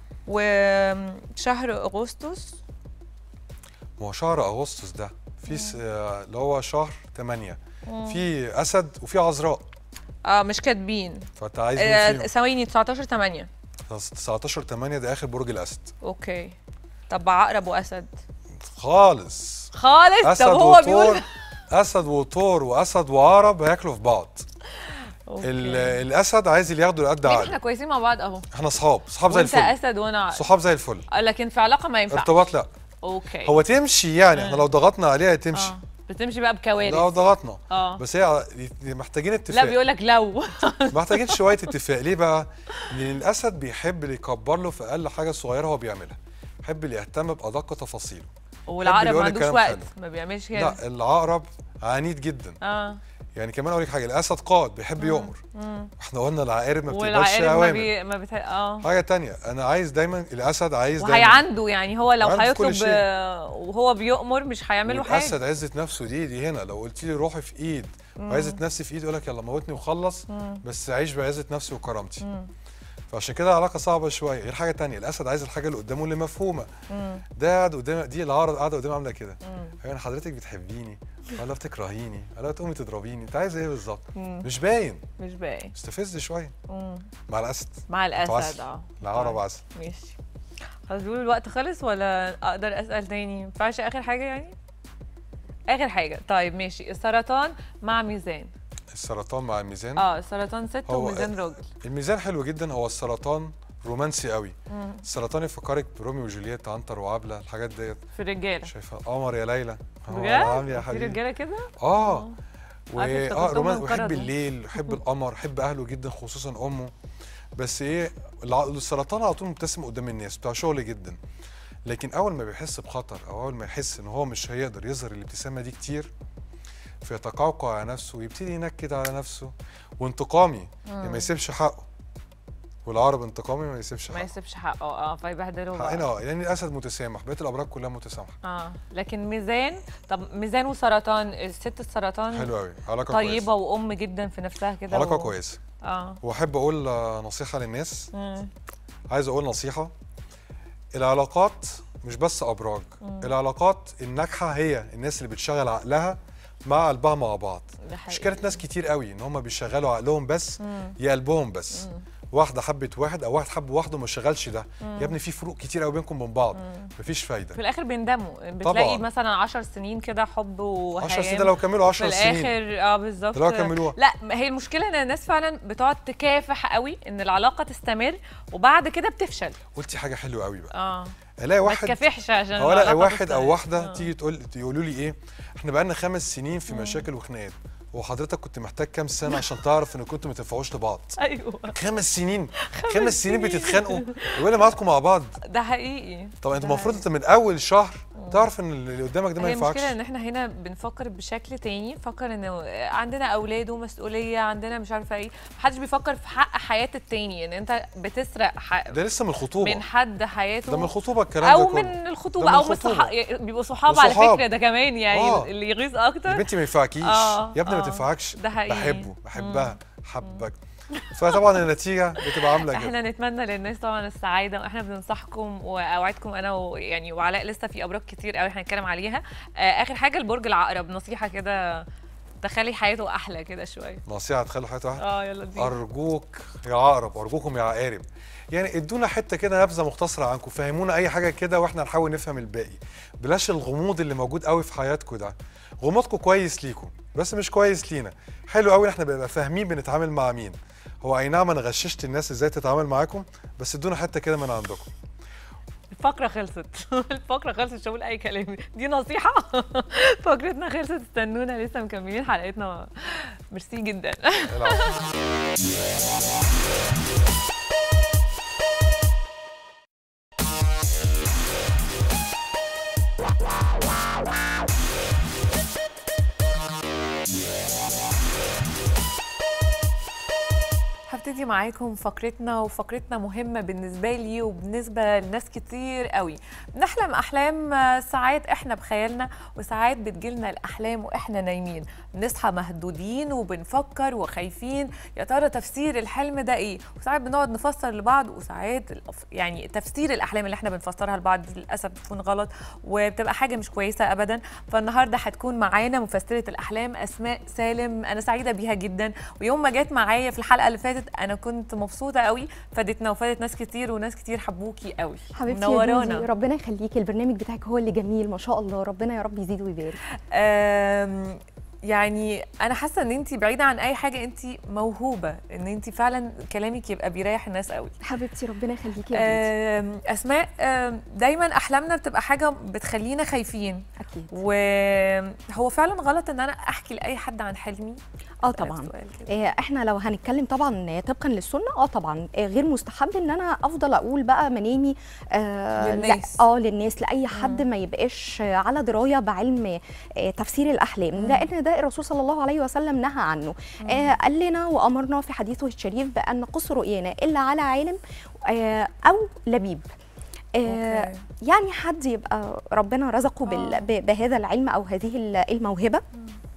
Speaker 1: وشهر اغسطس
Speaker 2: ما هو شهر اغسطس ده في س- آه، اللي هو شهر 8 في اسد وفي عذراء
Speaker 1: اه مش كاتبين
Speaker 2: فانت عايز مين
Speaker 1: آه،
Speaker 2: فيهم
Speaker 1: ثواني 19 8
Speaker 2: 19 8 ده اخر برج الاسد
Speaker 1: اوكي طب عقرب واسد
Speaker 2: خالص
Speaker 1: خالص
Speaker 2: اسد
Speaker 1: طب هو
Speaker 2: وطور
Speaker 1: بيقول
Speaker 2: اسد وطور واسد وعرب هياكلوا في بعض
Speaker 1: أوكي.
Speaker 2: ال- الاسد عايز اللي ياخده لقد
Speaker 1: ليه
Speaker 2: عقله
Speaker 1: احنا كويسين مع بعض اهو
Speaker 2: احنا اصحاب اصحاب زي
Speaker 1: وانت
Speaker 2: الفل
Speaker 1: اسد وانا عقرب
Speaker 2: صحاب زي الفل
Speaker 1: آه، لكن في علاقه ما ينفعش
Speaker 2: ارتباط لا
Speaker 1: اوكي
Speaker 2: هو تمشي يعني احنا لو ضغطنا عليها تمشي
Speaker 1: اه بتمشي بقى بكوارث
Speaker 2: لو ضغطنا
Speaker 1: اه
Speaker 2: بس هي محتاجين
Speaker 1: لا
Speaker 2: اتفاق
Speaker 1: بيقول لك لو
Speaker 2: محتاجين شويه اتفاق ليه بقى؟ لان الاسد بيحب اللي يكبر له في اقل حاجه صغيره هو بيعملها بيحب اللي يهتم بادق تفاصيله
Speaker 1: والعقرب
Speaker 2: يقول
Speaker 1: ما
Speaker 2: لك
Speaker 1: عندوش
Speaker 2: كلام
Speaker 1: وقت
Speaker 2: حلو.
Speaker 1: ما بيعملش كده
Speaker 2: لا العقرب عنيد جدا
Speaker 1: اه
Speaker 2: يعني كمان اقول لك حاجه الاسد قائد بيحب يؤمر
Speaker 1: مم.
Speaker 2: احنا قلنا العقارب ما بتقبلش
Speaker 1: والعقارب ما
Speaker 2: اوامر
Speaker 1: بي ما بت... اه
Speaker 2: حاجه تانية انا عايز دايما الاسد عايز
Speaker 1: وهي
Speaker 2: دايما
Speaker 1: عنده يعني هو لو
Speaker 2: عنده في كل
Speaker 1: هيطلب
Speaker 2: شيء.
Speaker 1: آه، وهو بيؤمر مش هيعمل له
Speaker 2: الاسد
Speaker 1: حاجه
Speaker 2: عزه نفسه دي دي هنا لو قلت لي روحي في ايد وعزه نفسي في ايد يقول لك يلا موتني وخلص بس عيش بعزه نفسي وكرامتي فعشان كده العلاقه صعبه شويه غير حاجه تانية الاسد عايز الحاجه اللي قدامه اللي مفهومه
Speaker 1: مم.
Speaker 2: ده قاعد قدام دي العرض قاعده قدامي عامله كده
Speaker 1: مم.
Speaker 2: يعني حضرتك بتحبيني ولا بتكرهيني ولا تقومي تضربيني انت عايز ايه بالظبط
Speaker 1: مم.
Speaker 2: مش باين
Speaker 1: مش باين
Speaker 2: استفز شويه
Speaker 1: مم.
Speaker 2: مع الاسد
Speaker 1: مع الاسد
Speaker 2: عسل.
Speaker 1: اه
Speaker 2: العرب
Speaker 1: طيب.
Speaker 2: عسل
Speaker 1: ماشي خلاص بيقولوا الوقت خلص ولا اقدر اسال تاني ما ينفعش اخر حاجه يعني اخر حاجه طيب ماشي السرطان مع ميزان
Speaker 2: السرطان مع الميزان
Speaker 1: اه السرطان ست
Speaker 2: هو-
Speaker 1: وميزان راجل
Speaker 2: الميزان حلو جدا هو السرطان رومانسي قوي
Speaker 1: مم.
Speaker 2: السرطان يفكرك بروميو وجولييت عنتر وعبله الحاجات ديت
Speaker 1: في الرجاله
Speaker 2: شايفه قمر يا ليلى هو أنا عامل يا
Speaker 1: بجد في
Speaker 2: حبيبي
Speaker 1: رجاله كده
Speaker 2: اه و
Speaker 1: عارفة
Speaker 2: اه
Speaker 1: افتكرتهم
Speaker 2: رومان ويحب
Speaker 1: انقرضوا.
Speaker 2: الليل يحب القمر يحب اهله جدا خصوصا امه بس ايه الع- السرطان على طول مبتسم قدام الناس بتاع شغل جدا لكن اول ما بيحس بخطر او اول ما يحس ان هو مش هيقدر يظهر الابتسامه دي كتير فيتقوقع على نفسه ويبتدي ينكد على نفسه وانتقامي يعني ما يسيبش حقه والعرب انتقامي ما يسيبش
Speaker 1: ما
Speaker 2: حقه
Speaker 1: يسيبش حقه اه فيبهدلوه بقى
Speaker 2: حقنا اه يعني الاسد متسامح بقيه الابراج كلها متسامحه
Speaker 1: اه لكن ميزان طب ميزان وسرطان الست السرطان
Speaker 2: حلو قوي علاقه
Speaker 1: طيبه
Speaker 2: كويسه
Speaker 1: وام جدا في نفسها كده
Speaker 2: علاقه
Speaker 1: و...
Speaker 2: كويسه
Speaker 1: اه
Speaker 2: واحب اقول آه، نصيحه للناس
Speaker 1: مم.
Speaker 2: عايز اقول نصيحه العلاقات مش بس ابراج العلاقات الناجحه هي الناس اللي بتشغل عقلها مع قلبها مع بعض
Speaker 1: ده حقيقي.
Speaker 2: مشكله ناس كتير قوي ان هم بيشغلوا عقلهم بس
Speaker 1: مم.
Speaker 2: يا قلبهم بس واحده حبت واحد او واحد حب واحده وما شغلش ده
Speaker 1: مم.
Speaker 2: يا ابني في فروق كتير قوي بينكم وبين بعض
Speaker 1: مم.
Speaker 2: مفيش فايده
Speaker 1: في الاخر بيندموا بتلاقي
Speaker 2: طبعاً.
Speaker 1: مثلا 10 سنين كده حب وهيام
Speaker 2: 10 سنين ده لو كملوا 10
Speaker 1: في
Speaker 2: سنين
Speaker 1: الاخر اه بالظبط
Speaker 2: ده لو كملوها.
Speaker 1: لا ما هي المشكله ان الناس فعلا بتقعد تكافح قوي ان العلاقه تستمر وبعد كده بتفشل
Speaker 2: قلتي حاجه حلوه قوي بقى
Speaker 1: اه
Speaker 2: الاقي
Speaker 1: ما
Speaker 2: واحد
Speaker 1: تكافحش عشان
Speaker 2: هو الاقي
Speaker 1: العلاقة
Speaker 2: واحد
Speaker 1: تستمر.
Speaker 2: او واحده
Speaker 1: آه.
Speaker 2: تيجي تقول يقولوا لي ايه احنا بقالنا خمس سنين في مشاكل وخناقات وحضرتك كنت محتاج كام سنه عشان تعرف ان كنتوا ما تنفعوش لبعض
Speaker 1: ايوه
Speaker 2: خمس سنين
Speaker 1: خمس
Speaker 2: خمس سنين
Speaker 1: سنين.
Speaker 2: بتتخانقوا وايه اللي معاكم مع بعض
Speaker 1: ده حقيقي
Speaker 2: طب انت
Speaker 1: ده
Speaker 2: المفروض انت من اول شهر تعرف ان اللي قدامك ده ما
Speaker 1: هي
Speaker 2: ينفعكش
Speaker 1: المشكله ان احنا هنا بنفكر بشكل تاني فكر ان عندنا اولاد ومسؤوليه عندنا مش عارفه ايه محدش بيفكر في حق حياه التاني ان انت بتسرق حق
Speaker 2: ده لسه من الخطوبه
Speaker 1: من حد حياته
Speaker 2: ده من الخطوبه الكلام ده
Speaker 1: او
Speaker 2: كله
Speaker 1: من الخطوبه
Speaker 2: ده من
Speaker 1: او من
Speaker 2: الخطوبة.
Speaker 1: الصحاب بيبقوا صحاب على
Speaker 2: وصحاب.
Speaker 1: فكره ده كمان يعني
Speaker 2: آه.
Speaker 1: اللي يغيظ
Speaker 2: يا
Speaker 1: اكتر
Speaker 2: بنتي ما ينفعكيش
Speaker 1: آه،
Speaker 2: يا ابني ما
Speaker 1: آه.
Speaker 2: تنفعكش
Speaker 1: ده حقيقي.
Speaker 2: بحبه بحبها حبك فطبعا النتيجه بتبقى عامله كده
Speaker 1: احنا نتمنى للناس طبعا السعاده واحنا بننصحكم واوعدكم انا ويعني وعلاء لسه في ابراج كتير قوي هنتكلم عليها آه اخر حاجه البرج العقرب نصيحه كده تخلي حياته احلى كده شويه
Speaker 2: نصيحه تخلوا حياتي واحده
Speaker 1: اه يلا دي
Speaker 2: ارجوك يا عقرب ارجوكم يا عقارب يعني ادونا حته كده نبذه مختصره عنكم فهمونا اي حاجه كده واحنا نحاول نفهم الباقي بلاش الغموض اللي موجود قوي في حياتكم ده غموضكم كويس ليكم بس مش كويس لينا حلو قوي ان احنا بنبقى فاهمين بنتعامل مع مين هو اي نعم انا غششت الناس ازاي تتعامل معاكم بس ادونا حته كده من عندكم
Speaker 1: الفقره خلصت الفقره خلصت مش هقول اي كلام دي نصيحه فقرتنا خلصت استنونا لسه مكملين حلقتنا ميرسي جدا
Speaker 2: العفو.
Speaker 1: هبتدي معاكم فقرتنا وفقرتنا مهمة بالنسبة لي وبالنسبة لناس كتير قوي بنحلم أحلام آه، ساعات إحنا بخيالنا وساعات بتجيلنا الأحلام وإحنا نايمين بنصحى مهدودين وبنفكر وخايفين يا ترى تفسير الحلم ده إيه وساعات بنقعد نفسر لبعض وساعات الأف- يعني تفسير الأحلام اللي إحنا بنفسرها لبعض للأسف بتكون غلط وبتبقى حاجة مش كويسة أبدا فالنهاردة هتكون معانا مفسرة الأحلام أسماء سالم أنا سعيدة بيها جدا ويوم ما جت معايا في الحلقة اللي فاتت أنا كنت مبسوطة قوي فادتنا وفادت ناس كتير وناس كتير حبوكي قوي
Speaker 3: حبيبتي يا زوزي ربنا يخليكي البرنامج بتاعك هو اللي جميل ما شاء الله ربنا يا رب يزيد ويبارك
Speaker 1: آم، يعني انا حاسه ان انت بعيده عن اي حاجه انت موهوبه ان انت فعلا كلامك يبقى بيريح الناس قوي
Speaker 3: حبيبتي ربنا يخليكي يا بنتي
Speaker 1: آم، اسماء آم، دايما احلامنا بتبقى حاجه بتخلينا خايفين
Speaker 3: اكيد
Speaker 1: وهو فعلا غلط ان انا احكي لاي حد عن حلمي
Speaker 3: اه
Speaker 1: أسألك
Speaker 3: طبعا
Speaker 1: سؤال كده.
Speaker 3: آه، احنا لو هنتكلم طبعا طبقا للسنه اه طبعا آه، غير مستحب ان انا افضل اقول بقى منامي آه
Speaker 1: للناس.
Speaker 3: لا اه للناس لاي حد ما يبقاش آه، على درايه بعلم آه تفسير الاحلام لان ده الرسول صلى الله عليه وسلم نهى عنه آه قال لنا وامرنا في حديثه الشريف بان نقص رؤيانا الا على عالم آه او لبيب آه
Speaker 1: أوكي.
Speaker 3: يعني حد يبقى ربنا رزقه
Speaker 1: آه.
Speaker 3: بال- ب- بهذا العلم او هذه ال- الموهبه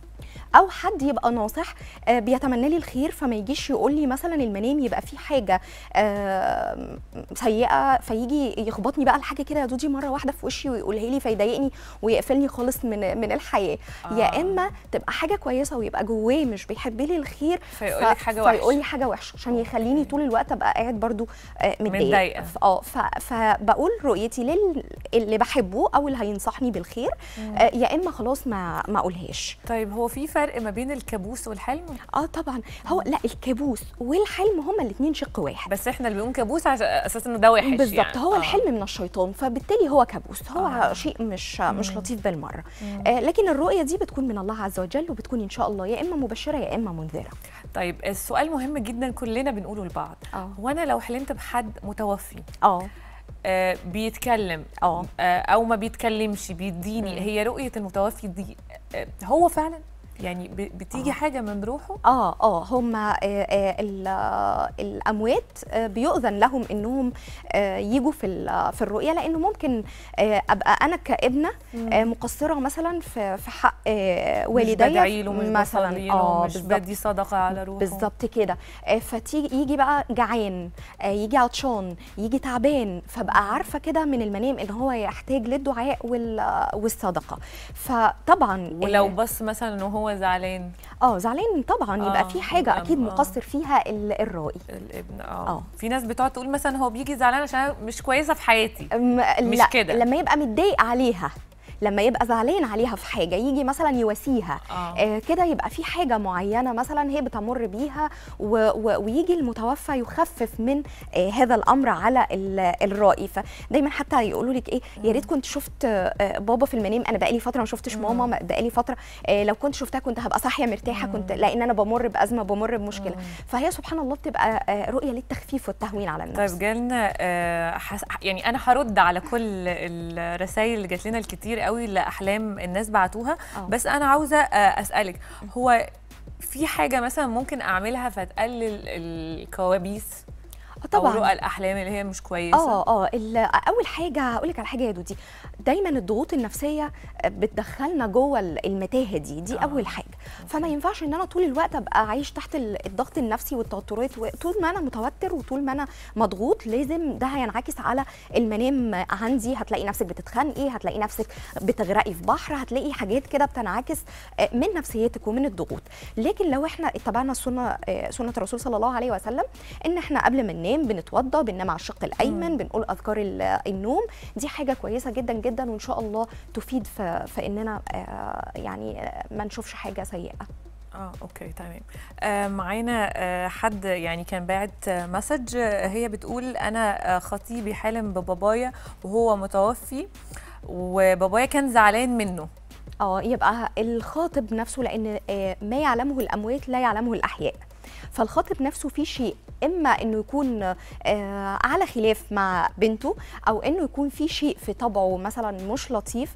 Speaker 3: او حد يبقى ناصح آه، بيتمنى لي الخير فما يجيش يقول لي مثلا المنام يبقى فيه حاجه آه، سيئه فيجي يخبطني بقى الحاجه كده يا دودي مره واحده في وشي ويقولها لي فيضايقني ويقفلني خالص من من الحياه
Speaker 1: آه.
Speaker 3: يا اما تبقى حاجه كويسه ويبقى جواه مش بيحب لي الخير
Speaker 1: فيقول لك حاجه وحشه
Speaker 3: فيقول لي حاجه وحشه عشان يخليني طول الوقت ابقى قاعد برضو آه، متضايق
Speaker 1: متضايقة.
Speaker 3: ف- اه ف- فبقول رؤيتي لل اللي بحبه او اللي هينصحني بالخير آه، يا اما خلاص ما ما اقولهاش
Speaker 1: طيب هو في فرق ما بين الكابوس والحلم
Speaker 3: اه طبعا هو لا الكابوس والحلم هما الاثنين شق واحد
Speaker 1: بس احنا اللي بنقول كابوس على اساس انه ده وحش
Speaker 3: بالظبط
Speaker 1: يعني.
Speaker 3: هو
Speaker 1: آه.
Speaker 3: الحلم من الشيطان فبالتالي هو كابوس هو
Speaker 1: آه.
Speaker 3: شيء مش مش لطيف بالمره آه لكن الرؤيه دي بتكون من الله عز وجل وبتكون ان شاء الله يا اما مبشره يا اما منذره
Speaker 1: طيب السؤال مهم جدا كلنا بنقوله لبعض
Speaker 3: اه
Speaker 1: هو انا لو حلمت بحد متوفي
Speaker 3: اه
Speaker 1: آه بيتكلم
Speaker 3: اه
Speaker 1: آه او ما بيتكلمش بيديني هي رؤيه المتوفي دي آه هو فعلا يعني ب- بتيجي
Speaker 3: آه.
Speaker 1: حاجه من روحه
Speaker 3: اه اه هم الاموات آه، بيؤذن لهم انهم آه، يجوا في ال- في الرؤيه لانه ممكن آه، ابقى انا كابنه آه، مقصره مثلا في في حق آه،
Speaker 1: مش
Speaker 3: والدي
Speaker 1: بدعي له مش
Speaker 3: مثلا
Speaker 1: بصلي له مش
Speaker 3: بالظبط.
Speaker 1: بدي صدقه على روحه
Speaker 3: بالظبط كده آه، فتيجي يجي بقى جعان آه، يجي عطشان يجي تعبان فبقى عارفه كده من المنام ان هو يحتاج للدعاء وال- والصدقه فطبعا
Speaker 1: ولو
Speaker 3: آه،
Speaker 1: بص مثلا ان هو زعلان
Speaker 3: اه زعلان طبعا يبقى
Speaker 1: آه،
Speaker 3: في حاجه
Speaker 1: يبقى-
Speaker 3: اكيد
Speaker 1: آه.
Speaker 3: مقصر فيها ال- الرائي
Speaker 1: الابن اه
Speaker 3: آه.
Speaker 1: في ناس بتقعد تقول مثلا هو بيجي زعلان عشان أنا مش كويسه في حياتي
Speaker 3: م-
Speaker 1: مش
Speaker 3: لا
Speaker 1: كده.
Speaker 3: لما يبقى متضايق عليها لما يبقى زعلان عليها في حاجه يجي مثلا يواسيها
Speaker 1: آه.
Speaker 3: آه كده يبقى في حاجه معينه مثلا هي بتمر بيها و و ويجي المتوفى يخفف من آه هذا الامر على ال- الرائي فدايما حتى يقولوا لك ايه يا ريت كنت شفت آه بابا في المنام انا بقالي فتره ما شفتش ماما ما- بقالي فتره آه لو كنت شفتها كنت هبقى صاحيه مرتاحه كنت لان انا بمر بازمه بمر بمشكله فهي سبحان الله بتبقى آه رؤيه للتخفيف والتهوين على النفس
Speaker 1: طيب جالنا آه، حس... يعني انا هرد على كل الرسائل اللي جات لنا الكتير قوي لاحلام الناس بعتوها
Speaker 3: آه.
Speaker 1: بس انا عاوزه آه، اسالك هو في حاجه مثلا ممكن اعملها فتقلل الكوابيس
Speaker 3: آه
Speaker 1: او رؤى الاحلام اللي هي مش كويسه
Speaker 3: اه اه ال- اول حاجه هقول لك على حاجه يا دودي دايما الضغوط النفسيه بتدخلنا جوه ال- المتاهه دي دي
Speaker 1: آه.
Speaker 3: آه. اول حاجه فما ينفعش ان انا طول الوقت ابقى عايش تحت ال- الضغط النفسي والتوترات وطول ما انا متوتر وطول ما انا مضغوط لازم ده هينعكس على المنام عندي هتلاقي نفسك بتتخنقي هتلاقي نفسك بتغرقي في بحر هتلاقي حاجات كده بتنعكس آه، من نفسيتك ومن الضغوط لكن لو احنا اتبعنا السنه آه، سنه الرسول صلى الله عليه وسلم ان احنا قبل ما ننام بنتوضى بننام على الشق الايمن بنقول اذكار ال- النوم دي حاجه كويسه جدا جدا وان شاء الله تفيد في, في اننا آه، يعني آه، ما نشوفش حاجه سيئه
Speaker 1: اه اوكي تمام آه معانا آه حد يعني كان باعت آه مسج آه هي بتقول انا آه خطيبي حالم ببابايا وهو متوفي وبابايا كان زعلان منه
Speaker 3: اه يبقى الخاطب نفسه لان آه، ما يعلمه الاموات لا يعلمه الاحياء فالخاطب نفسه فيه شيء اما انه يكون آه، على خلاف مع بنته او انه يكون في شيء في طبعه مثلا مش لطيف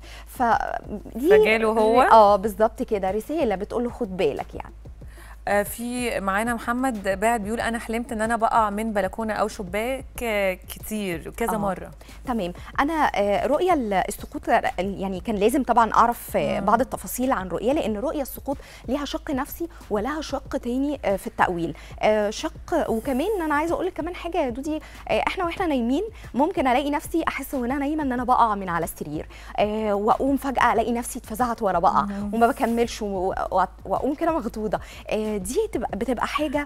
Speaker 3: فدي
Speaker 1: فجاله هو؟
Speaker 3: اه بالظبط كده رساله بتقول له خد بالك يعني
Speaker 1: آه في معانا محمد باعت بيقول انا حلمت ان انا بقع من بلكونه او شباك آه كتير كذا
Speaker 3: آه.
Speaker 1: مره
Speaker 3: تمام انا آه، رؤيا ال- السقوط ال- يعني كان لازم طبعا اعرف آه،
Speaker 1: مم.
Speaker 3: بعض التفاصيل عن رؤيا لان رؤيا السقوط ليها شق نفسي ولها شق تاني آه، في التاويل آه، شق وكمان انا عايزه اقول لك كمان حاجه يا دودي آه، احنا واحنا نايمين ممكن الاقي نفسي احس وانا نايمه ان انا بقع من على السرير آه، واقوم فجاه الاقي نفسي اتفزعت وانا بقع وما بكملش و- و- واقوم كده مخضوضه آه، دي تبقى بتبقى حاجه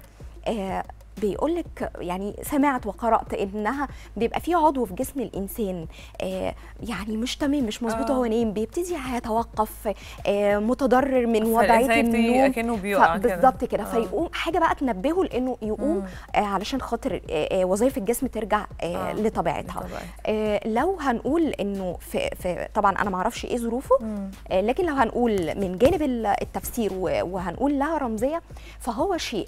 Speaker 3: بيقول لك يعني سمعت وقرات انها بيبقى في عضو في جسم الانسان آه يعني مش تمام مش مظبوط
Speaker 1: آه.
Speaker 3: وهو نايم بيبتدي يتوقف آه متضرر من وضعيه
Speaker 1: فالإنسان يبتدي
Speaker 3: النوم
Speaker 1: اكنه بيقع كده
Speaker 3: بالظبط كده
Speaker 1: آه.
Speaker 3: فيقوم حاجه بقى تنبهه لانه يقوم
Speaker 1: مم.
Speaker 3: آه علشان خاطر آه آه وظائف الجسم ترجع آه
Speaker 1: آه،
Speaker 3: لطبيعتها
Speaker 1: بطبيعتها.
Speaker 3: آه لو هنقول انه في, في طبعا انا ما اعرفش ايه ظروفه
Speaker 1: مم.
Speaker 3: آه، لكن لو هنقول من جانب ال- التفسير و- وهنقول لها رمزيه فهو شيء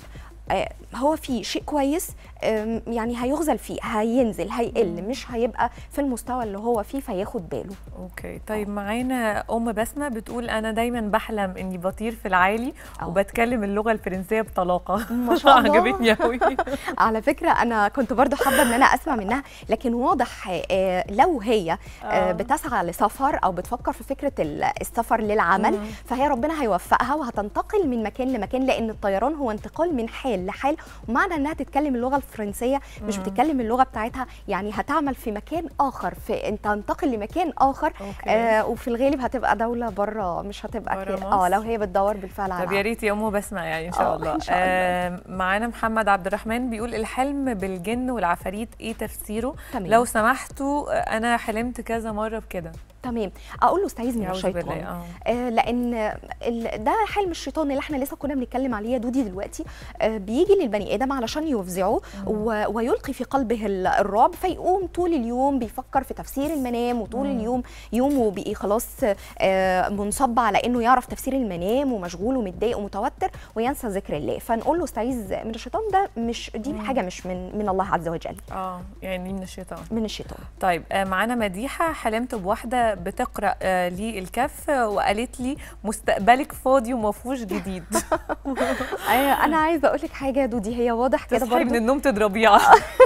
Speaker 3: آه، هو في شيء كويس آم، يعني هيغزل فيه هينزل هيقل مش هيبقى في المستوى اللي هو فيه فياخد باله
Speaker 1: اوكي طيب معانا ام بسمه بتقول انا دايما بحلم اني بطير في العالي
Speaker 3: أه.
Speaker 1: وبتكلم اللغه الفرنسيه بطلاقه
Speaker 3: ما شاء الله.
Speaker 1: عجبتني قوي
Speaker 3: على فكره انا كنت برضو حابه ان انا اسمع منها لكن واضح آه، لو هي آه،
Speaker 1: آه.
Speaker 3: بتسعى لسفر او بتفكر في فكره ال- السفر للعمل
Speaker 1: مم.
Speaker 3: فهي ربنا هيوفقها وهتنتقل من مكان لمكان لان الطيران هو انتقال من حال لحال ومعنى انها تتكلم اللغه الفرنسيه مش
Speaker 1: مم.
Speaker 3: بتتكلم اللغه بتاعتها يعني هتعمل في مكان اخر في انت تنتقل لمكان اخر
Speaker 1: اوكي
Speaker 3: آه وفي الغالب هتبقى دوله بره مش هتبقى
Speaker 1: برا
Speaker 3: كده
Speaker 1: مصر؟
Speaker 3: اه لو هي بتدور بالفعل على
Speaker 1: طب يا ريت يا ام بسمه يعني ان شاء
Speaker 3: آه،
Speaker 1: الله
Speaker 3: إن شاء الله.
Speaker 1: آه معانا محمد عبد الرحمن بيقول الحلم بالجن والعفاريت ايه تفسيره
Speaker 3: تمام.
Speaker 1: لو سمحتوا آه، انا حلمت كذا مره بكده
Speaker 3: تمام اقول له استعيذ من
Speaker 1: يعوذ
Speaker 3: الشيطان
Speaker 1: بالله اه
Speaker 3: آه، لان ال- ده حلم الشيطان اللي احنا لسه كنا بنتكلم عليه يا دودي دلوقتي آه، بيجي للبني ادم علشان يفزعه و- ويلقي في قلبه ال- الرعب فيقوم طول اليوم بيفكر في تفسير المنام وطول
Speaker 1: مم.
Speaker 3: اليوم يومه بقي خلاص آه، منصب على انه يعرف تفسير المنام ومشغول ومتضايق ومتوتر وينسى ذكر الله فنقول له استعيذ من الشيطان ده مش دي
Speaker 1: مم.
Speaker 3: حاجه مش من من الله عز وجل
Speaker 1: اه يعني من الشيطان
Speaker 3: من الشيطان
Speaker 1: طيب آه، معانا مديحه حلمت بواحده بتقرا آه، لي الكف آه، وقالت لي مستقبلك فاضي وما فيهوش جديد
Speaker 3: آه، انا عايزه اقول لك حاجه يا دودي هي واضح كده
Speaker 1: تصحي من
Speaker 3: برضه
Speaker 1: النوم تضربيها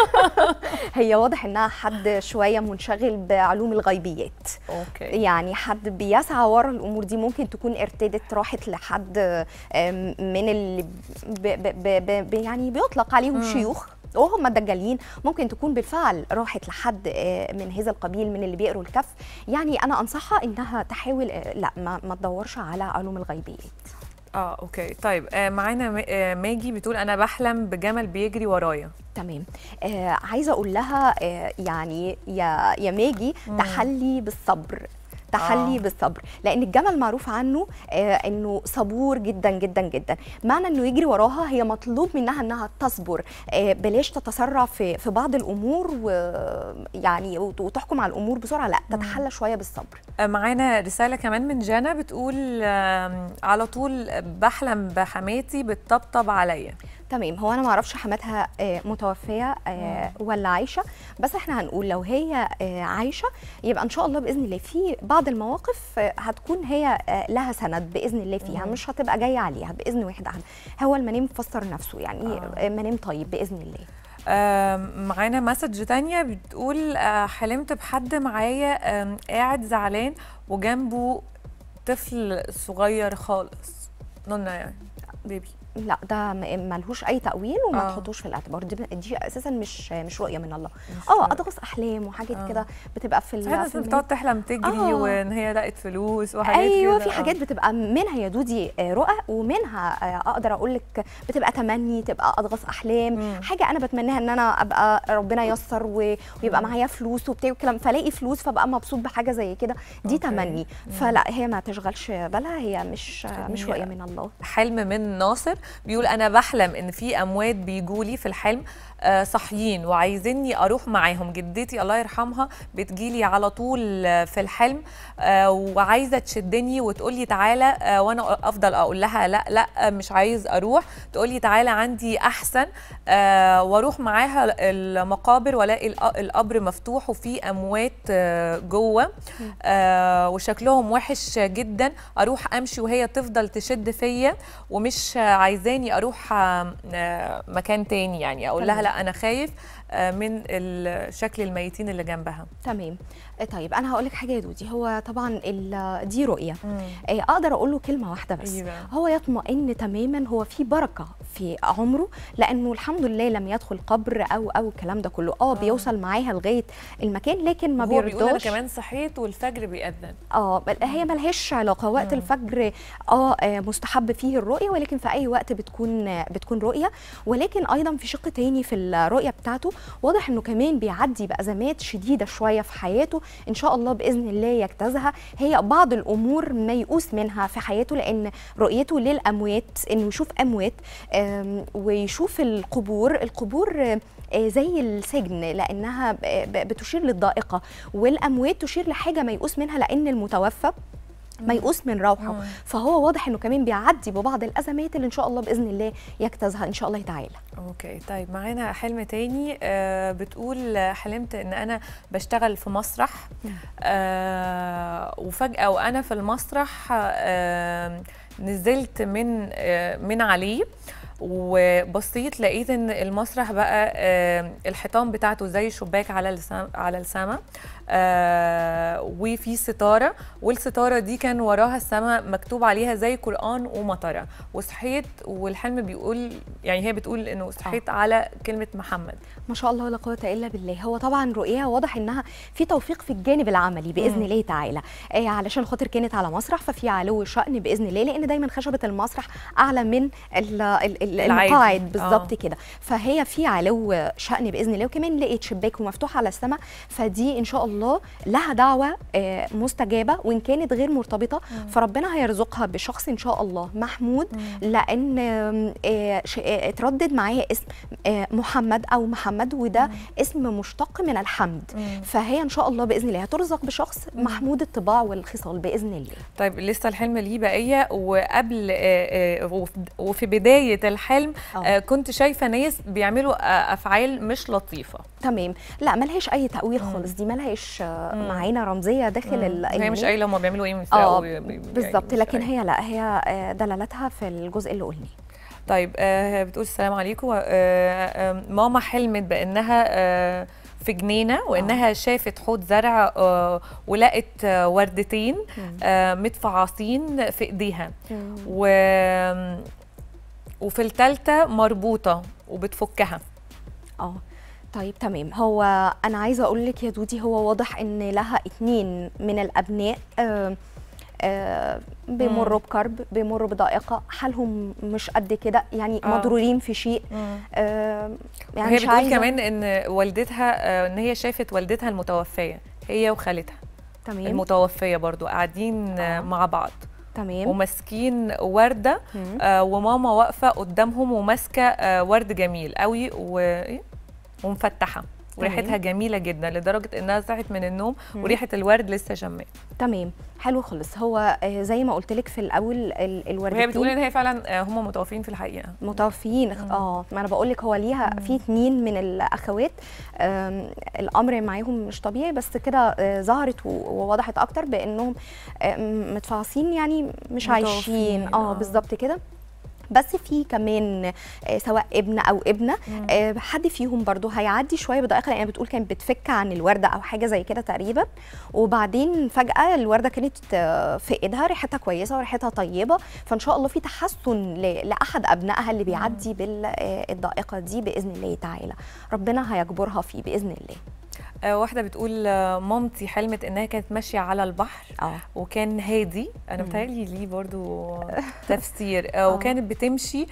Speaker 3: هي واضح انها حد شويه منشغل بعلوم الغيبيات
Speaker 1: اوكي
Speaker 3: يعني حد بيسعى ورا الامور دي ممكن تكون ارتدت راحت لحد آم، من اللي ب ب ب ب ب يعني بيطلق عليهم
Speaker 1: مم.
Speaker 3: شيوخ وهم الدجالين ممكن تكون بالفعل راحت لحد آه، من هذا القبيل من اللي بيقروا الكف يعني انا انصحها انها تحاول آه، لا ما, ما تدورش على علوم الغيبيات
Speaker 1: اه اوكي طيب آه، معانا ما- آه، ماجي بتقول انا بحلم بجمل بيجري ورايا
Speaker 3: تمام آه عايزه اقول لها آه يعني يا يا ماجي
Speaker 1: مم.
Speaker 3: تحلي بالصبر تحلي
Speaker 1: آه.
Speaker 3: بالصبر لان الجمل معروف عنه آه انه صبور جدا جدا جدا معنى انه يجري وراها هي مطلوب منها انها تصبر آه بلاش تتسرع في في بعض الامور ويعني وت- وتحكم على الامور بسرعه لا تتحلى شويه بالصبر
Speaker 1: آه، معانا رسالة كمان من جانا بتقول آم، على طول بحلم بحماتي بتطبطب عليا
Speaker 3: تمام هو انا ما اعرفش حماتها آه، متوفيه آه، ولا عايشه بس احنا هنقول لو هي آه، عايشه يبقى ان شاء الله باذن الله في بعض المواقف آه، هتكون هي آه، لها سند باذن الله فيها
Speaker 1: مم.
Speaker 3: مش هتبقى جايه عليها باذن واحد احد هو المنام فسر نفسه يعني
Speaker 1: آه.
Speaker 3: آه. منام طيب باذن الله
Speaker 1: آم، معانا مسج تانية بتقول آه، حلمت بحد معايا آم، قاعد زعلان وجنبه طفل صغير خالص نونا يعني بيبي
Speaker 3: لا ده م- ملهوش اي تاويل وما
Speaker 1: آه.
Speaker 3: تحطوش في الاعتبار دي, دي اساسا مش مش رؤيه من الله
Speaker 1: مش
Speaker 3: اه
Speaker 1: فاهمة.
Speaker 3: اضغط احلام وحاجات
Speaker 1: آه.
Speaker 3: كده بتبقى في ال-
Speaker 1: ساعات
Speaker 3: في
Speaker 1: الناس
Speaker 3: المنام.
Speaker 1: بتقعد تحلم تجري
Speaker 3: آه.
Speaker 1: وان هي لقت فلوس وحاجات
Speaker 3: ايوه
Speaker 1: كده
Speaker 3: في
Speaker 1: آه.
Speaker 3: حاجات بتبقى منها يا دودي آه، رؤى ومنها آه، اقدر اقول لك بتبقى تمني تبقى اضغط احلام
Speaker 1: مم.
Speaker 3: حاجه انا بتمناها ان انا ابقى ربنا ييسر و- ويبقى
Speaker 1: مم.
Speaker 3: معايا فلوس وبتاع والكلام فلاقي فلوس فبقى مبسوط بحاجه زي كده دي
Speaker 1: أوكي.
Speaker 3: تمني
Speaker 1: مم.
Speaker 3: فلا هي ما تشغلش بالها هي مش آه، مش
Speaker 1: خليني
Speaker 3: رؤيه من الله
Speaker 1: حلم من ناصر بيقول انا بحلم ان في اموات بيجولي في الحلم آه، صاحيين وعايزيني اروح معاهم جدتي الله يرحمها بتجيلي على طول آه، في الحلم آه، وعايزه تشدني وتقولي تعالى آه، وانا افضل اقول لها لا لا مش عايز اروح تقولي تعالى عندي احسن آه، واروح معاها المقابر والاقي الق- القبر مفتوح وفي اموات آه، جوه آه، وشكلهم وحش جدا اروح امشي وهي تفضل تشد فيا ومش عايزاني اروح آه، آه، مكان تاني يعني اقول لها
Speaker 3: تمام.
Speaker 1: لا انا خايف آه، من ال- شكل الميتين اللي جنبها
Speaker 3: تمام آه، طيب انا هقول لك حاجه يا دودي هو طبعا ال- دي رؤيه آه، اقدر اقول له كلمه واحده بس
Speaker 1: أيوة.
Speaker 3: هو يطمئن تماما هو في بركه في عمره لانه الحمد لله لم يدخل قبر او او الكلام ده كله اه بيوصل معاها لغايه المكان لكن ما
Speaker 1: هو بيقول انا
Speaker 3: بيرضاش
Speaker 1: كمان صحيت والفجر بيأذن
Speaker 3: اه بل- هي ملهاش علاقه وقت
Speaker 1: مم.
Speaker 3: الفجر اه آه، مستحب فيه الرؤيه ولكن في اي وقت بتكون آه، بتكون رؤيه ولكن ايضا في شق تاني في الرؤيه بتاعته واضح انه كمان بيعدي بازمات شديده شويه في حياته ان شاء الله باذن الله يجتازها هي بعض الامور ميؤوس منها في حياته لان رؤيته للاموات انه يشوف اموات آم، ويشوف القبور القبور آه، آه، زي السجن لانها ب- ب- بتشير للضائقه والاموات تشير لحاجه ميؤوس منها لان المتوفى ميؤوس من روحه
Speaker 1: مم.
Speaker 3: فهو واضح انه كمان بيعدي ببعض الازمات اللي ان شاء الله باذن الله يجتازها ان شاء الله تعالى
Speaker 1: اوكي طيب معانا حلم تاني آه بتقول آه، حلمت ان انا بشتغل في مسرح آه وفجأة وانا في المسرح آه نزلت من آه من عليه وبصيت لقيت ان المسرح بقى آه الحيطان بتاعته زي شباك على السما على السما آه وفي ستاره والستاره دي كان وراها السما مكتوب عليها زي قران ومطره وصحيت والحلم بيقول يعني هي بتقول انه صحيت على كلمه محمد
Speaker 3: ما شاء الله لا قوه الا بالله هو طبعا رؤيا واضح انها في توفيق في الجانب العملي باذن
Speaker 1: مم.
Speaker 3: الله تعالى آه علشان خاطر كانت على مسرح ففي علو شأن باذن الله لان دايما خشبه المسرح اعلى من ال- ال- ال-
Speaker 1: العادي.
Speaker 3: المقاعد بالظبط
Speaker 1: آه.
Speaker 3: كده فهي في علو شأن باذن الله وكمان لقيت شباك ومفتوح على السماء فدي ان شاء الله لها دعوه آه مستجابه وان كانت غير مرتبطه فربنا هيرزقها بشخص ان شاء الله محمود لان آم، آه، ش- آه، اتردد معايا اسم آه، محمد او محمد وده اسم مشتق من الحمد
Speaker 1: مم.
Speaker 3: فهي ان شاء الله باذن الله هترزق بشخص
Speaker 1: مم.
Speaker 3: محمود الطباع والخصال باذن الله
Speaker 1: طيب لسه الحلم ليه بقيه وقبل آه، آه، وف- وفي بدايه الحلم
Speaker 3: آه.
Speaker 1: آه، كنت شايفه ناس بيعملوا آه، افعال مش لطيفه
Speaker 3: تمام لا ملهاش اي تاويل
Speaker 1: مم.
Speaker 3: خالص دي ملهاش آه،
Speaker 1: مم.
Speaker 3: معانا رمزيه داخل ال-
Speaker 1: هي مش
Speaker 3: المنام.
Speaker 1: قايله هما بيعملوا ايه من
Speaker 3: اه
Speaker 1: بي- بي-
Speaker 3: بالظبط
Speaker 1: يعني مش
Speaker 3: لكن
Speaker 1: قايلة.
Speaker 3: هي لا هي آه، دلالتها في الجزء اللي قلناه
Speaker 1: طيب آه بتقول السلام عليكم آه آه ماما حلمت بانها آه في جنينه وانها شافت حوض زرع آه ولقت آه وردتين آه متفعصين في ايديها و وفي الثالثه مربوطه وبتفكها
Speaker 3: اه طيب تمام هو انا عايزه اقول لك يا دودي هو واضح ان لها اتنين من الابناء آه آه بيمروا بكرب بيمروا بضائقه حالهم مش قد كده يعني
Speaker 1: آه.
Speaker 3: مضرورين في شيء آه يعني
Speaker 1: هي
Speaker 3: مش
Speaker 1: بتقول
Speaker 3: عايزة-
Speaker 1: كمان ان والدتها آه ان هي شافت والدتها المتوفيه هي وخالتها
Speaker 3: تمام
Speaker 1: المتوفيه برضو قاعدين آه
Speaker 3: آه.
Speaker 1: مع بعض
Speaker 3: تمام
Speaker 1: وماسكين ورده
Speaker 3: مم.
Speaker 1: آه وماما واقفه قدامهم وماسكه آه ورد جميل قوي و... إيه؟ ومفتحه وريحتها جميله جدا لدرجه انها صحت من النوم
Speaker 3: مم.
Speaker 1: وريحه الورد لسه شماه
Speaker 3: تمام حلو خالص هو آه زي ما قلت لك في الاول ال- الوردتين
Speaker 1: وهي بتقول ان هي فعلا آه هم متوفين في الحقيقه
Speaker 3: متوفيين
Speaker 1: مم.
Speaker 3: اه ما انا بقول لك هو ليها في اتنين من الاخوات آم، الامر معاهم مش طبيعي بس كده آه، ظهرت و- ووضحت اكتر بانهم آم، متفعصين يعني مش
Speaker 1: متوفين،
Speaker 3: عايشين اه
Speaker 1: آه.
Speaker 3: بالظبط كده بس في كمان آه، سواء ابن او ابنه
Speaker 1: مم.
Speaker 3: آه، حد فيهم برضو هيعدي شويه بضائقه لان بتقول كانت بتفك عن الورده او حاجه زي كده تقريبا وبعدين فجاه الورده كانت آه، في ايدها ريحتها كويسه وريحتها طيبه فان شاء الله في تحسن ل- لاحد ابنائها اللي بيعدي بالضائقه دي باذن الله تعالى ربنا هيجبرها فيه باذن الله
Speaker 1: آه واحده بتقول آه مامتي حلمت انها كانت ماشيه على البحر
Speaker 3: اه
Speaker 1: وكان هادي انا
Speaker 3: مم.
Speaker 1: متهيألي ليه برضو تفسير آه
Speaker 3: آه.
Speaker 1: وكانت بتمشي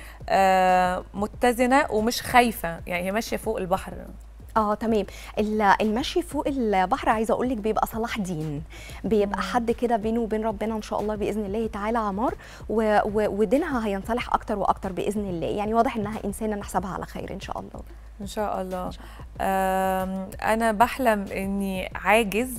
Speaker 1: آه متزنه ومش خايفه يعني هي ماشيه فوق البحر
Speaker 3: اه تمام ال- المشي فوق البحر عايزه اقول لك بيبقى صلاح دين بيبقى
Speaker 1: مم.
Speaker 3: حد كده بينه وبين ربنا ان شاء الله باذن الله تعالى عمار و و ودينها هينصلح اكتر واكتر باذن الله يعني واضح انها انسانه نحسبها على خير ان شاء الله
Speaker 1: ان شاء الله
Speaker 3: إن شاء
Speaker 1: آم، انا بحلم اني عاجز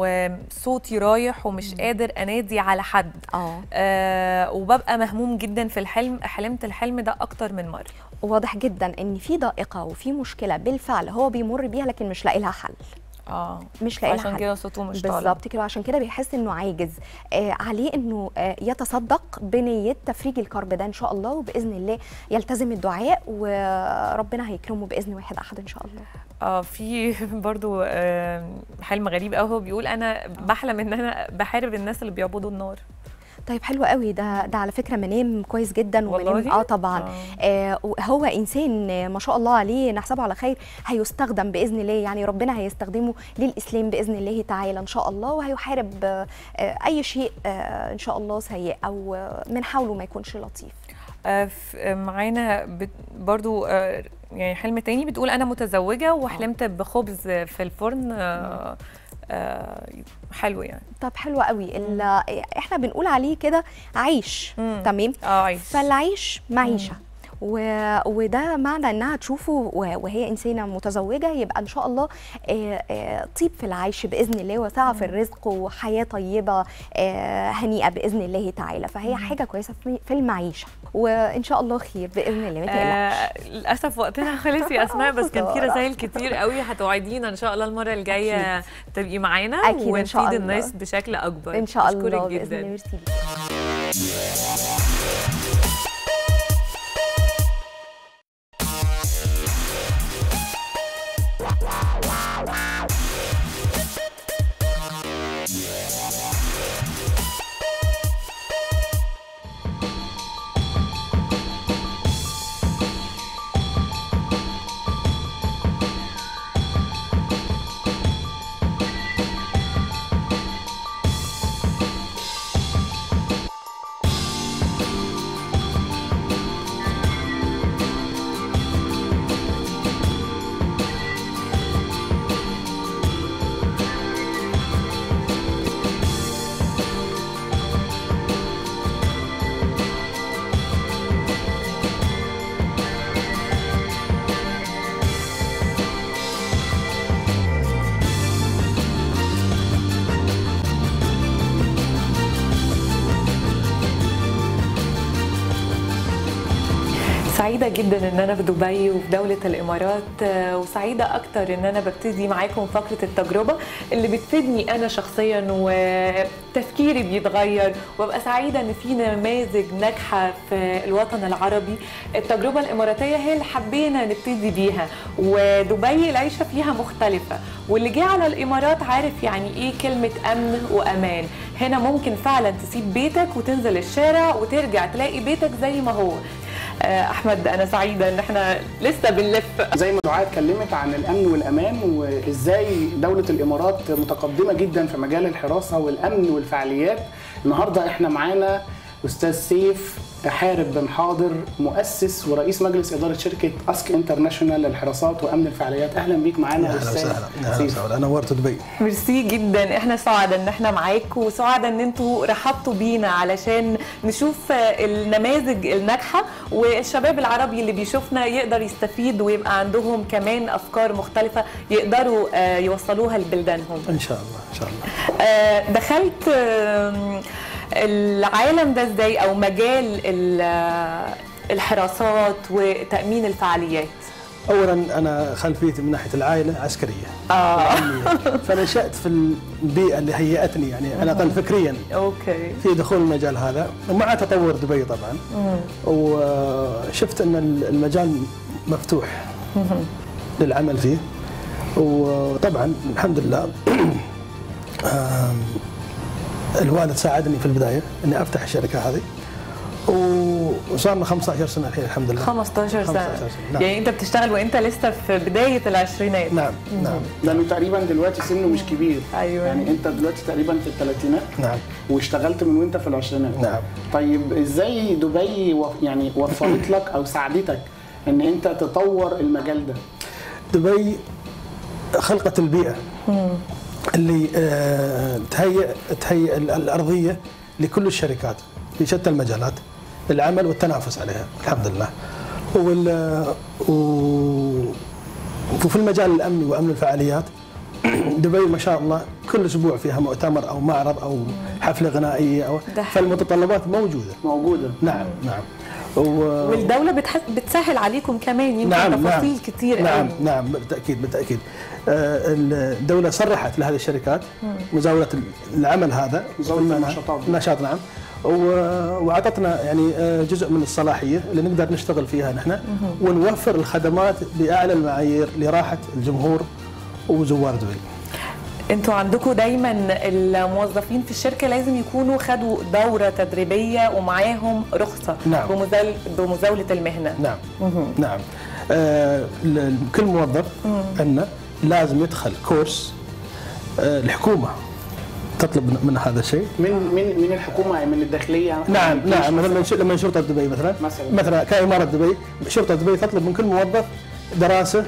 Speaker 1: وصوتي رايح ومش قادر انادي على حد
Speaker 3: اه
Speaker 1: آه وببقى مهموم جدا في الحلم حلمت الحلم ده اكتر من مره
Speaker 3: واضح جدا ان في ضائقه وفي مشكله بالفعل هو بيمر بيها لكن مش لاقي لها حل
Speaker 1: اه
Speaker 3: مش لاقي لها
Speaker 1: عشان
Speaker 3: حل
Speaker 1: كده صوته مش طالع
Speaker 3: بالظبط كده وعشان كده بيحس انه عاجز آه عليه انه آه يتصدق بنيه تفريج الكرب ده ان شاء الله وباذن الله يلتزم الدعاء وربنا هيكرمه باذن واحد احد ان شاء الله
Speaker 1: اه في برضو آه حلم غريب قوي هو بيقول انا بحلم ان انا بحارب الناس اللي بيعبدوا النار
Speaker 3: طيب حلو قوي ده ده على فكره منام كويس جدا ومنام
Speaker 1: والله؟
Speaker 3: اه طبعا
Speaker 1: آه.
Speaker 3: آه هو انسان آه، ما شاء الله عليه نحسبه على خير هيستخدم باذن الله يعني ربنا هيستخدمه للاسلام باذن الله تعالى ان شاء الله وهيحارب آه آه، اي شيء آه ان شاء الله سيء او آه، من حوله ما يكونش لطيف
Speaker 1: آه، ف- آه، معانا بت- برضو آه، يعني حلم تاني بتقول انا متزوجه وحلمت بخبز في الفرن آه، آه، حلو يعني
Speaker 3: طب حلو قوي ال- احنا بنقول عليه كده عيش
Speaker 1: مم.
Speaker 3: تمام
Speaker 1: اه عايش
Speaker 3: فالعيش معيشه و- وده معنى انها تشوفه و- وهي انسانه متزوجه يبقى ان شاء الله آه، آه، طيب في العيش باذن الله وسعه في الرزق وحياه طيبه آه، هنيئه باذن الله تعالى فهي حاجه كويسه في في المعيشه وان شاء الله خير باذن الله ما تقلقش
Speaker 1: آه للاسف وقتنا خلص يا اسماء بس كان في
Speaker 3: خسارة.
Speaker 1: رسائل كتير قوي هتوعدينا ان شاء الله المره الجايه تبقي معانا
Speaker 3: أكيد إن شاء
Speaker 1: ونفيد
Speaker 3: الله.
Speaker 1: الناس بشكل اكبر
Speaker 3: ان شاء
Speaker 1: بشكرك
Speaker 3: الله باذن
Speaker 1: جدا
Speaker 3: الله ميرسي ليك.
Speaker 1: سعيدة جدا ان انا في دبي وفي دولة الامارات آه، وسعيدة اكتر ان انا ببتدي معاكم فقرة التجربة اللي بتفيدني انا شخصيا وتفكيري بيتغير وابقى سعيدة ان في نماذج ناجحة في الوطن العربي التجربة الاماراتية هي اللي حبينا نبتدي بيها ودبي العيشة فيها مختلفة واللي جه على الامارات عارف يعني ايه كلمة امن وامان هنا ممكن فعلا تسيب بيتك وتنزل الشارع وترجع تلاقي بيتك زي ما هو آه، احمد انا سعيده ان احنا لسه بنلف
Speaker 4: زي ما دعاء اتكلمت عن الامن والامان وازاي دوله الامارات متقدمه جدا في مجال الحراسه والامن والفعاليات النهارده احنا معانا استاذ سيف حارب بن حاضر مؤسس ورئيس مجلس اداره شركه اسك انترناشونال للحراسات وامن الفعاليات اهلا بيك معانا
Speaker 5: اهلا
Speaker 4: استاذ
Speaker 5: وسهلا اهلا
Speaker 4: سيف
Speaker 5: وسهلا نورت دبي
Speaker 1: ميرسي جدا احنا سعداء ان احنا معاكم وسعداء ان انتوا رحبتوا بينا علشان نشوف آه، النماذج الناجحه والشباب العربي اللي بيشوفنا يقدر يستفيد ويبقى عندهم كمان افكار مختلفه يقدروا آه، يوصلوها لبلدانهم
Speaker 5: ان شاء الله ان شاء الله
Speaker 1: آه، دخلت آم، العالم ده ازاي او مجال ال- آه، الحراسات وتامين الفعاليات
Speaker 5: اولا انا خلفيتي من ناحيه العائله عسكريه
Speaker 1: اه
Speaker 5: فنشات في البيئه اللي هيئتني يعني على الاقل فكريا
Speaker 1: اوكي
Speaker 5: في دخول المجال هذا ومع تطور دبي طبعا وشفت ان المجال مفتوح للعمل فيه وطبعا الحمد لله آم، الوالد ساعدني في البدايه اني افتح الشركه هذه و- وصار لنا 15 سنه الحين الحمد لله
Speaker 1: 15 سنه
Speaker 5: 15 سنة، نعم.
Speaker 1: يعني انت بتشتغل وانت لسه في بدايه العشرينات
Speaker 5: نعم نعم
Speaker 4: لانه تقريبا دلوقتي سنه مش كبير
Speaker 1: أيوة.
Speaker 4: يعني انت دلوقتي تقريبا في الثلاثينات
Speaker 5: نعم
Speaker 4: واشتغلت من وانت في العشرينات
Speaker 5: نعم.
Speaker 4: طيب ازاي دبي و... يعني وفرت لك او ساعدتك ان انت تطور المجال ده
Speaker 5: دبي خلقت البيئة اللي آه، تهيئ تهيئ ال- الأرضية لكل الشركات في شتى المجالات للعمل والتنافس عليها الحمد لله وال و- وفي المجال الأمني وأمن الفعاليات دبي ما شاء الله كل أسبوع فيها مؤتمر أو معرض أو حفلة غنائية أو
Speaker 1: ده حلو.
Speaker 5: فالمتطلبات موجودة
Speaker 4: موجوده
Speaker 5: نعم نعم و-
Speaker 1: والدوله بتحس بتسهل عليكم كمان يمكن
Speaker 5: نعم
Speaker 1: تفاصيل
Speaker 5: نعم
Speaker 1: كتير
Speaker 5: نعم
Speaker 1: قوي
Speaker 5: نعم بالتاكيد بالتاكيد آه، الدوله صرحت لهذه الشركات مزاوله العمل هذا
Speaker 4: مزاولة
Speaker 5: قلنا
Speaker 4: النشاطات.
Speaker 5: النشاط نعم و- واعطتنا يعني آه، جزء من الصلاحيه اللي نقدر نشتغل فيها نحن ونوفر الخدمات باعلى المعايير لراحه الجمهور وزوار دبي.
Speaker 1: انتوا عندكم دايما الموظفين في الشركه لازم يكونوا خدوا دوره تدريبيه ومعاهم رخصه
Speaker 5: نعم.
Speaker 1: بمزاول بمزاوله المهنه
Speaker 5: نعم نعم آه، ل- كل موظف عندنا لازم يدخل كورس آه، الحكومه تطلب من هذا الشيء
Speaker 4: من من من الحكومه يعني من الداخليه
Speaker 5: نعم
Speaker 4: مش
Speaker 5: نعم
Speaker 4: مثلاً-
Speaker 5: مثلا من ش- لما شرطه دبي مثلا
Speaker 4: مثلاً.
Speaker 5: مثلا كاماره دبي شرطه دبي تطلب من كل موظف دراسه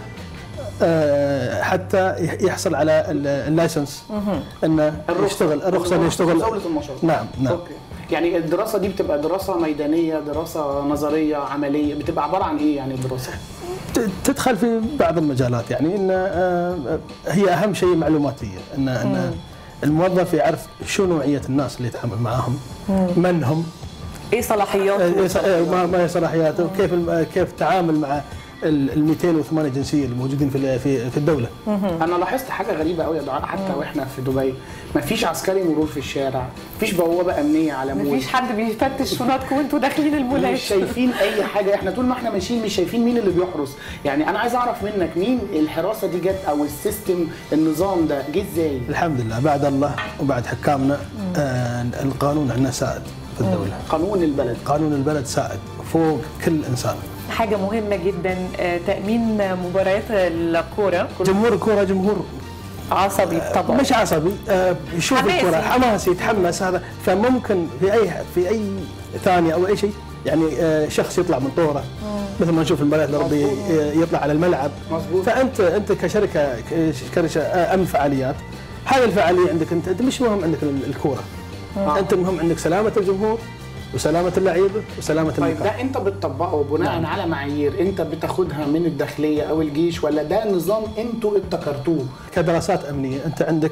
Speaker 5: آه، حتى يح- يحصل على ال- اللايسنس انه
Speaker 4: الرخصة.
Speaker 5: يشتغل الرخصه انه يشتغل
Speaker 4: مزاولة النشاط.
Speaker 5: نعم نعم
Speaker 4: اوكي يعني الدراسه دي بتبقى دراسه ميدانيه دراسه نظريه عمليه بتبقى عباره عن ايه يعني الدراسه
Speaker 5: ت- تدخل في بعض المجالات يعني ان آه، هي اهم شيء معلوماتيه ان ان الموظف يعرف شو نوعيه الناس اللي يتعامل معاهم من هم
Speaker 1: ايه صلاحياته
Speaker 5: آه، يص- آه، ما ما هي صلاحياته كيف الم- كيف التعامل مع ال 208 جنسيه الموجودين في ال- في في الدوله
Speaker 4: انا لاحظت حاجه غريبه قوي يا دعاء حتى واحنا في دبي مفيش عسكري مرور في الشارع مفيش بوابه امنيه على مول
Speaker 1: مفيش حد بيفتش شنطكم وانتوا داخلين المولات
Speaker 4: مش شايفين اي حاجه احنا طول ما احنا ماشيين مش شايفين مين اللي بيحرس يعني انا عايز اعرف منك مين الحراسه دي جت او السيستم النظام ده جه ازاي
Speaker 5: الحمد لله بعد الله وبعد حكامنا آه، القانون عندنا سائد في الدوله
Speaker 4: قانون البلد
Speaker 5: قانون البلد سائد فوق كل انسان
Speaker 1: حاجه مهمه جدا آه، تامين مباريات الكوره
Speaker 5: جمهور الكره جمهور
Speaker 1: عصبي طبعا
Speaker 5: مش عصبي آه، يشوف
Speaker 1: حماسي.
Speaker 5: الكره حماسي يتحمس هذا فممكن في اي في اي ثانيه او اي شيء يعني آه، شخص يطلع من طوره مثل ما نشوف المباريات الاوروبيه آه، يطلع على الملعب
Speaker 4: مظبوط.
Speaker 5: فانت انت كشركه كشركه آه، امن فعاليات هذه الفعاليه عندك انت انت مش مهم عندك ال- الكوره انت المهم عندك سلامه الجمهور وسلامه اللعيبه وسلامه
Speaker 4: طيب
Speaker 5: المكان
Speaker 4: ده انت بتطبقه بناء
Speaker 5: نعم.
Speaker 4: على معايير انت بتاخدها من الداخليه او الجيش ولا ده نظام انتوا ابتكرتوه
Speaker 5: كدراسات امنيه انت عندك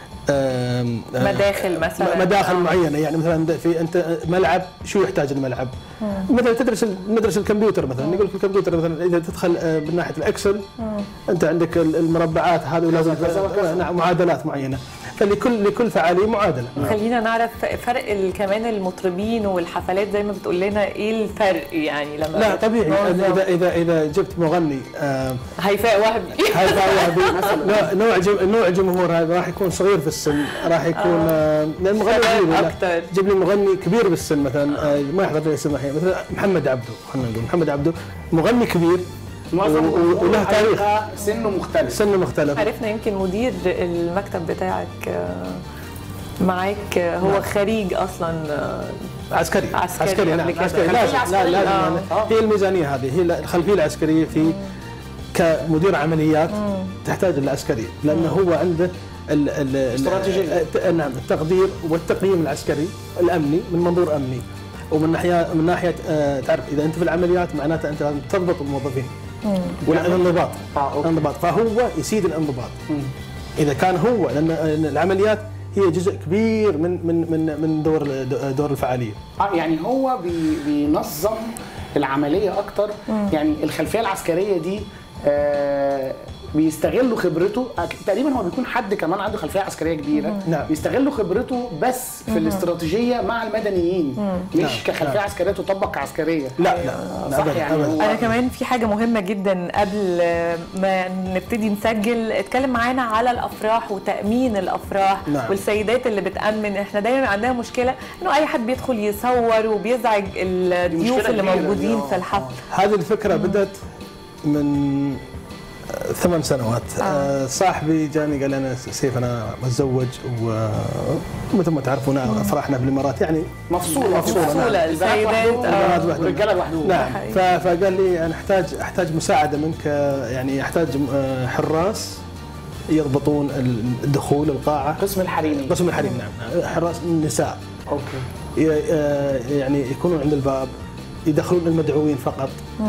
Speaker 5: آم، آه،
Speaker 1: مداخل مثلا
Speaker 5: مداخل
Speaker 1: آه.
Speaker 5: معينه يعني مثلا في انت ملعب شو يحتاج الملعب؟ مثلا تدرس ال- ندرس الكمبيوتر مثلا نقول لك الكمبيوتر مثلا اذا تدخل آه، من ناحيه الاكسل انت عندك ال- المربعات هذه ولازم
Speaker 4: كذا وكذا.
Speaker 5: نعم معادلات معينه فلكل لكل فعاليه معادله
Speaker 1: خلينا نعرف فرق ال- كمان المطربين والحفلات زي ما بتقول لنا ايه الفرق يعني لما
Speaker 5: لا طبيعي
Speaker 1: موظف-
Speaker 5: اذا اذا اذا جبت مغني آه،
Speaker 1: هيفاء وهبي
Speaker 5: هذا نوع- نوع جم- نوع جمهور هذا راح يكون صغير في السن راح يكون آه، لان مغني
Speaker 1: شباب
Speaker 5: كبير لا.
Speaker 1: أكتر.
Speaker 5: جيب لي مغني كبير بالسن مثلا آه، ما يحضر لي اسمه الحين مثلا محمد عبده خلينا نقول محمد عبده مغني كبير
Speaker 4: معظم
Speaker 5: و- و-
Speaker 4: الجمهور
Speaker 5: وله تاريخ.
Speaker 4: هيبقى سنه مختلف
Speaker 5: سنه مختلف
Speaker 1: عرفنا يمكن مدير المكتب بتاعك آه، معاك آه، هو خريج اصلا آه،
Speaker 5: عسكري
Speaker 1: عسكري
Speaker 5: عسكري
Speaker 1: قبل
Speaker 5: نعم
Speaker 1: كده.
Speaker 5: عسكري
Speaker 4: خلفية
Speaker 5: لازم لا
Speaker 4: عسكرية.
Speaker 5: لازم
Speaker 1: آه.
Speaker 5: يعني
Speaker 4: آه.
Speaker 5: هي الميزانيه هذه هي الخلفيه العسكريه في كمدير عمليات تحتاج العسكري لانه هو عنده ال- ال- ال-
Speaker 4: استراتيجية.
Speaker 5: الت- نعم التقدير والتقييم العسكري الامني من منظور امني ومن ناحيه من ناحيه آه، تعرف اذا انت في العمليات معناته انت لازم تضبط الموظفين والانضباط
Speaker 4: آه، أوكي.
Speaker 5: الانضباط فهو يسيد الانضباط اذا كان هو لان لأن العمليات هي جزء كبير من من من من دور دور الفعاليه
Speaker 4: اه يعني هو بي بينظم العمليه اكتر يعني الخلفيه العسكريه دي آه بيستغلوا خبرته أك- تقريبا هو بيكون حد كمان عنده خلفيه عسكريه كبيره
Speaker 5: نعم.
Speaker 4: بيستغلوا خبرته بس في الاستراتيجيه مع المدنيين مش
Speaker 5: نعم.
Speaker 4: كخلفيه
Speaker 5: نعم.
Speaker 4: عسكريه تطبق كعسكريه
Speaker 5: لا لا
Speaker 4: صح
Speaker 5: أبداً،
Speaker 4: يعني
Speaker 5: أبداً.
Speaker 4: هو
Speaker 1: انا كمان في حاجه مهمه جدا قبل ما نبتدي نسجل اتكلم معانا على الافراح وتامين الافراح
Speaker 5: نعم.
Speaker 1: والسيدات اللي بتامن احنا دايما عندنا مشكله انه اي حد بيدخل يصور وبيزعج الضيوف
Speaker 4: مشكلة
Speaker 1: اللي
Speaker 4: كبيرة دي،
Speaker 1: موجودين
Speaker 4: آه،
Speaker 1: في الحفل
Speaker 5: هذه الفكره بدات من آه، ثمان سنوات آه. صاحبي جاني قال انا سيف انا متزوج ومثل ما تعرفون افراحنا في الامارات يعني
Speaker 4: مفصوله
Speaker 5: مفصولة،
Speaker 1: مفصولة،
Speaker 5: نعم.
Speaker 1: السيدات،
Speaker 4: البنات
Speaker 1: آه.
Speaker 4: وحدهم والرجاله لوحدهم
Speaker 5: نعم
Speaker 1: حقيقي.
Speaker 5: ف- فقال لي انا احتاج احتاج مساعده منك آه، يعني احتاج آه، حراس يضبطون الدخول القاعه
Speaker 4: قسم الحريمي
Speaker 5: قسم الحريم نعم حراس النساء
Speaker 4: اوكي
Speaker 5: ي- آه، يعني يكونون عند الباب يدخلون المدعوين فقط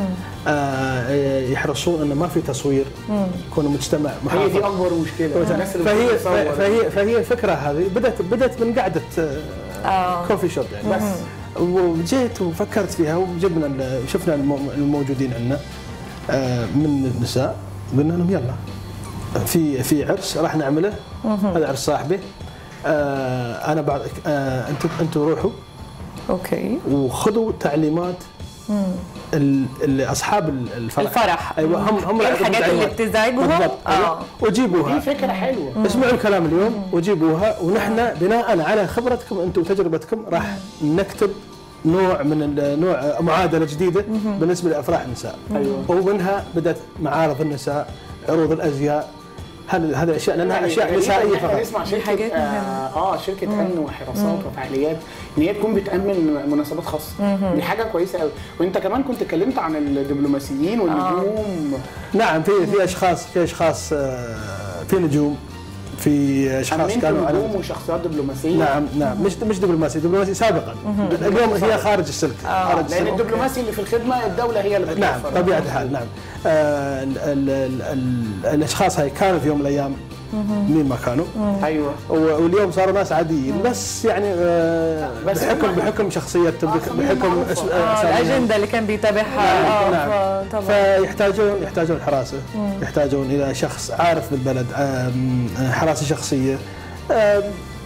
Speaker 5: آه، يحرصون انه ما في تصوير يكون المجتمع
Speaker 4: هي
Speaker 5: محافظ
Speaker 4: دي اكبر مشكله الناس اللي
Speaker 5: فهي
Speaker 4: بتصور.
Speaker 5: فهي فهي الفكره هذه بدات بدات من قعده
Speaker 1: آه.
Speaker 5: كوفي شوب يعني
Speaker 4: بس
Speaker 5: وجيت وفكرت فيها وجبنا ال- وشفنا المو- الموجودين عندنا آه، من النساء قلنا لهم يلا في في عرس راح نعمله هذا عرس صاحبي آه، انا بعد آه، انتم انتم روحوا
Speaker 1: اوكي
Speaker 5: وخذوا تعليمات ال- اللي اصحاب ال- الفرح
Speaker 1: الفرح.
Speaker 5: ايوه هم هم
Speaker 1: إيه
Speaker 5: اللي
Speaker 1: الحاجات
Speaker 5: يعطون
Speaker 1: اللي
Speaker 5: تعليمات.
Speaker 1: بتزعجهم؟
Speaker 5: بالضبط
Speaker 1: آه.
Speaker 5: أيوة. وجيبوها
Speaker 4: دي فكره حلوه
Speaker 5: اسمعوا الكلام اليوم وجيبوها ونحن بناء على خبرتكم انتم وتجربتكم راح نكتب نوع من ال- نوع معادله جديده بالنسبه لافراح النساء
Speaker 4: أيوة.
Speaker 5: ومنها بدات معارض النساء عروض الازياء هذه هذه اشياء لانها
Speaker 4: يعني
Speaker 5: اشياء
Speaker 4: غريبة إن
Speaker 5: نسائيه
Speaker 4: احنا
Speaker 5: فقط
Speaker 4: نسمع شركه
Speaker 1: حاجات
Speaker 4: آه, اه شركه امن وحراسات وفعاليات ان هي تكون بتامن مناسبات خاصه دي حاجه كويسه قوي وانت كمان كنت اتكلمت عن الدبلوماسيين والنجوم
Speaker 5: نعم في في اشخاص في اشخاص آه، في نجوم في اشخاص
Speaker 4: امنتوا
Speaker 5: كانوا على
Speaker 4: نجوم وشخصيات دبلوماسيه
Speaker 5: نعم نعم مش مش دبلوماسي دبلوماسي سابقا اليوم هي خارج السلك خارج
Speaker 4: لان
Speaker 5: السلك
Speaker 4: الدبلوماسي اللي في الخدمه الدوله هي اللي
Speaker 5: نعم
Speaker 4: بتوفر
Speaker 5: طبيعه الحال نعم آه ال ال ال ال الاشخاص هاي كانوا في يوم من الايام مين ما كانوا
Speaker 4: ايوه
Speaker 5: و- واليوم صاروا ناس عاديين بس يعني آه
Speaker 4: بس
Speaker 5: بحكم
Speaker 4: هم-
Speaker 5: بحكم شخصيتهم بك-
Speaker 4: أساميهم
Speaker 5: بحكم
Speaker 4: معروفة.
Speaker 5: اسم-
Speaker 1: اه
Speaker 5: أساميهم.
Speaker 1: الاجنده اللي كان بيتابعها
Speaker 5: نعم.
Speaker 1: اه ف- طبعا
Speaker 5: فيحتاجون يحتاجون حراسه يحتاجون الى شخص عارف بالبلد آم، حراسه شخصيه آم،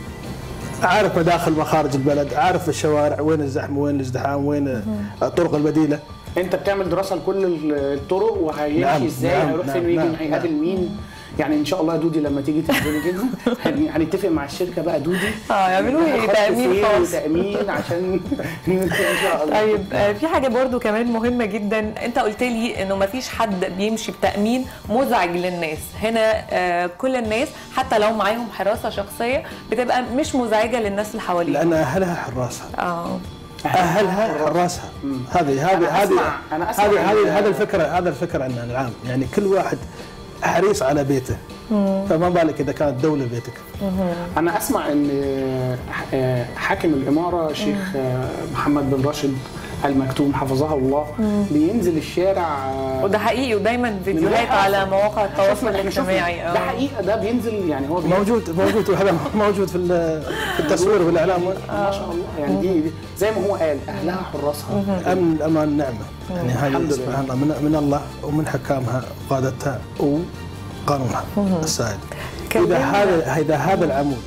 Speaker 5: عارف مداخل ومخارج البلد عارف الشوارع وين الزحمه وين الازدحام وين الطرق البديله
Speaker 4: انت بتعمل دراسه لكل الطرق وهيمشي
Speaker 5: نعم،
Speaker 4: ازاي
Speaker 5: نعم،
Speaker 4: هيروح
Speaker 5: نعم،
Speaker 4: فين ويجي
Speaker 5: نعم،
Speaker 4: هيقابل مين يعني ان شاء الله يا دودي لما تيجي تنزلي كده هن- هنتفق مع الشركه بقى دودي
Speaker 1: اه يعملوا ايه
Speaker 4: هنحط
Speaker 1: تامين
Speaker 4: فين
Speaker 1: خاص
Speaker 4: وتامين عشان ان شاء الله
Speaker 1: طيب آه، في حاجه برضو كمان مهمه جدا انت قلت لي انه ما فيش حد بيمشي بتامين مزعج للناس هنا آه، كل الناس حتى لو معاهم حراسه شخصيه بتبقى مش مزعجه للناس اللي حواليهم
Speaker 5: لان اهلها حراسها
Speaker 1: اه
Speaker 5: اهلها حراسها هذه
Speaker 4: أنا
Speaker 5: هذه هذه
Speaker 4: أسمع- أنا أسمع
Speaker 5: هذه
Speaker 4: إن-
Speaker 5: هذه هذا الفكره هذا الفكره عندنا العام يعني كل واحد حريص على بيته فما بالك اذا كانت دوله بيتك
Speaker 4: انا اسمع ان آه، حاكم الاماره شيخ آه، محمد بن راشد المكتوم حفظه الله بينزل الشارع آه،
Speaker 1: وده حقيقي ودايما فيديوهات
Speaker 4: نلاقي
Speaker 1: على
Speaker 4: حاصل.
Speaker 1: مواقع التواصل
Speaker 4: شفنا- إحنا شفنا.
Speaker 1: الاجتماعي
Speaker 4: ده حقيقه ده بينزل يعني هو بينزل
Speaker 5: موجود موجود وهذا موجود في ال- في التصوير والاعلام
Speaker 4: ما شاء الله يعني دي, دي زي ما هو قال اهلها حراسها
Speaker 5: الامن الامان نعمه يعني
Speaker 4: الحمد
Speaker 5: هذه
Speaker 4: لله.
Speaker 5: سبحان الله من, من الله ومن حكامها وقادتها وقانونها السائد اذا
Speaker 1: كلمنا-
Speaker 5: هذا اذا هذا العمود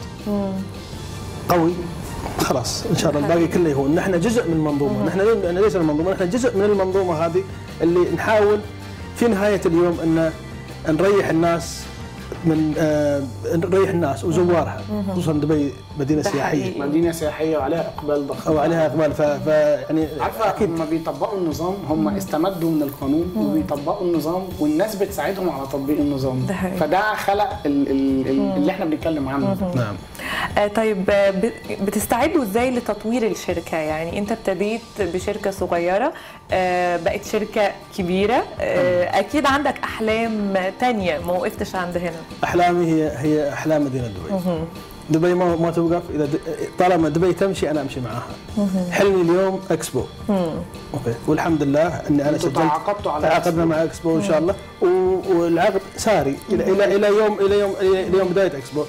Speaker 5: قوي خلاص ان شاء الله الباقي كله يهون نحن جزء من المنظومه نحن نحن ليس المنظومه نحن جزء من المنظومه هذه اللي نحاول في نهايه اليوم ان نريح الناس من آه نريح الناس وزوارها خصوصا دبي مدينه
Speaker 1: ده
Speaker 5: سياحيه
Speaker 1: حقيقي.
Speaker 4: مدينه سياحيه وعليها اقبال ضخم
Speaker 5: او عليها اقبال ف ف- يعني
Speaker 4: عارفه
Speaker 5: اكيد
Speaker 4: هم بيطبقوا النظام هم استمدوا من القانون وبيطبقوا النظام والناس بتساعدهم على تطبيق النظام
Speaker 1: ده حقيقي.
Speaker 4: فده خلق ال ال ال اللي احنا بنتكلم عنه ده.
Speaker 5: نعم
Speaker 1: آه، طيب آه، ب- بتستعدوا ازاي لتطوير الشركه يعني انت ابتديت بشركه صغيره آه، بقت شركه كبيره آه، اكيد عندك احلام تانية ما وقفتش عند هنا
Speaker 5: احلامي هي هي احلام مدينه دبي دبي ما ما توقف اذا د- طالما دبي تمشي انا امشي معاها حلمي اليوم اكسبو اوكي والحمد لله اني انا
Speaker 4: انتوا
Speaker 5: سجلت
Speaker 4: تعاقدتوا على
Speaker 5: تعاقدنا مع اكسبو ان شاء الله و- والعقد ساري الى الى الى يوم الى يوم الى يوم بدايه اكسبو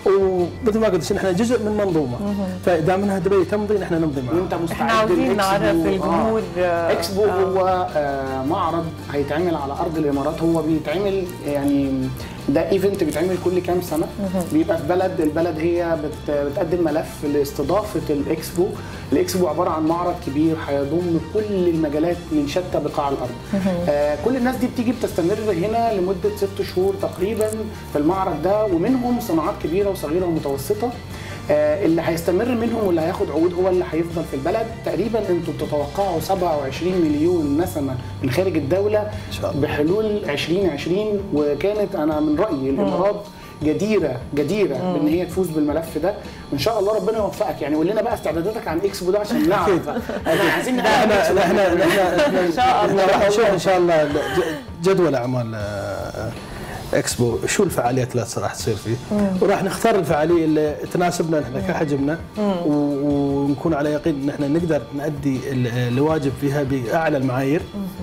Speaker 5: ومثل ما قلت احنا جزء من منظومه فاذا منها دبي تمضي نحن نمضي معها
Speaker 4: وانت مستعد
Speaker 1: احنا عاوزين
Speaker 4: للإكسبو.
Speaker 1: نعرف
Speaker 4: آه.
Speaker 1: الجمهور آه،
Speaker 4: اكسبو
Speaker 1: آه.
Speaker 4: هو آه، معرض هيتعمل على ارض الامارات هو بيتعمل يعني ده ايفنت بيتعمل كل كام سنه بيبقى في بلد البلد هي بت بتقدم ملف لاستضافه الاكسبو الاكسبو عباره عن معرض كبير هيضم كل المجالات من شتى بقاع الارض آه كل الناس دي بتيجي بتستمر هنا لمده ست شهور تقريبا في المعرض ده ومنهم صناعات كبيره وصغيره ومتوسطه آه، اللي هيستمر منهم واللي هياخد عقود هو اللي هيفضل في البلد تقريبا انتوا بتتوقعوا 27 مليون نسمه من خارج الدوله
Speaker 5: شاء الله.
Speaker 4: بحلول 2020 وكانت انا من رايي الامارات جديره جديره بان هي تفوز بالملف ده وان شاء الله ربنا يوفقك يعني قول لنا بقى استعداداتك عن اكسبو ده عشان نعرف بقى. احنا عايزين نعرف
Speaker 5: احنا
Speaker 4: إكسبو.
Speaker 5: احنا احنا احنا
Speaker 1: إن شاء الله.
Speaker 5: احنا راح نشوف ان شاء الله ج- جدول اعمال آه، اكسبو شو الفعاليات اللي راح تصير فيه وراح نختار الفعاليه اللي تناسبنا نحن كحجمنا و- ونكون على يقين ان احنا نقدر نؤدي ال- الواجب فيها باعلى المعايير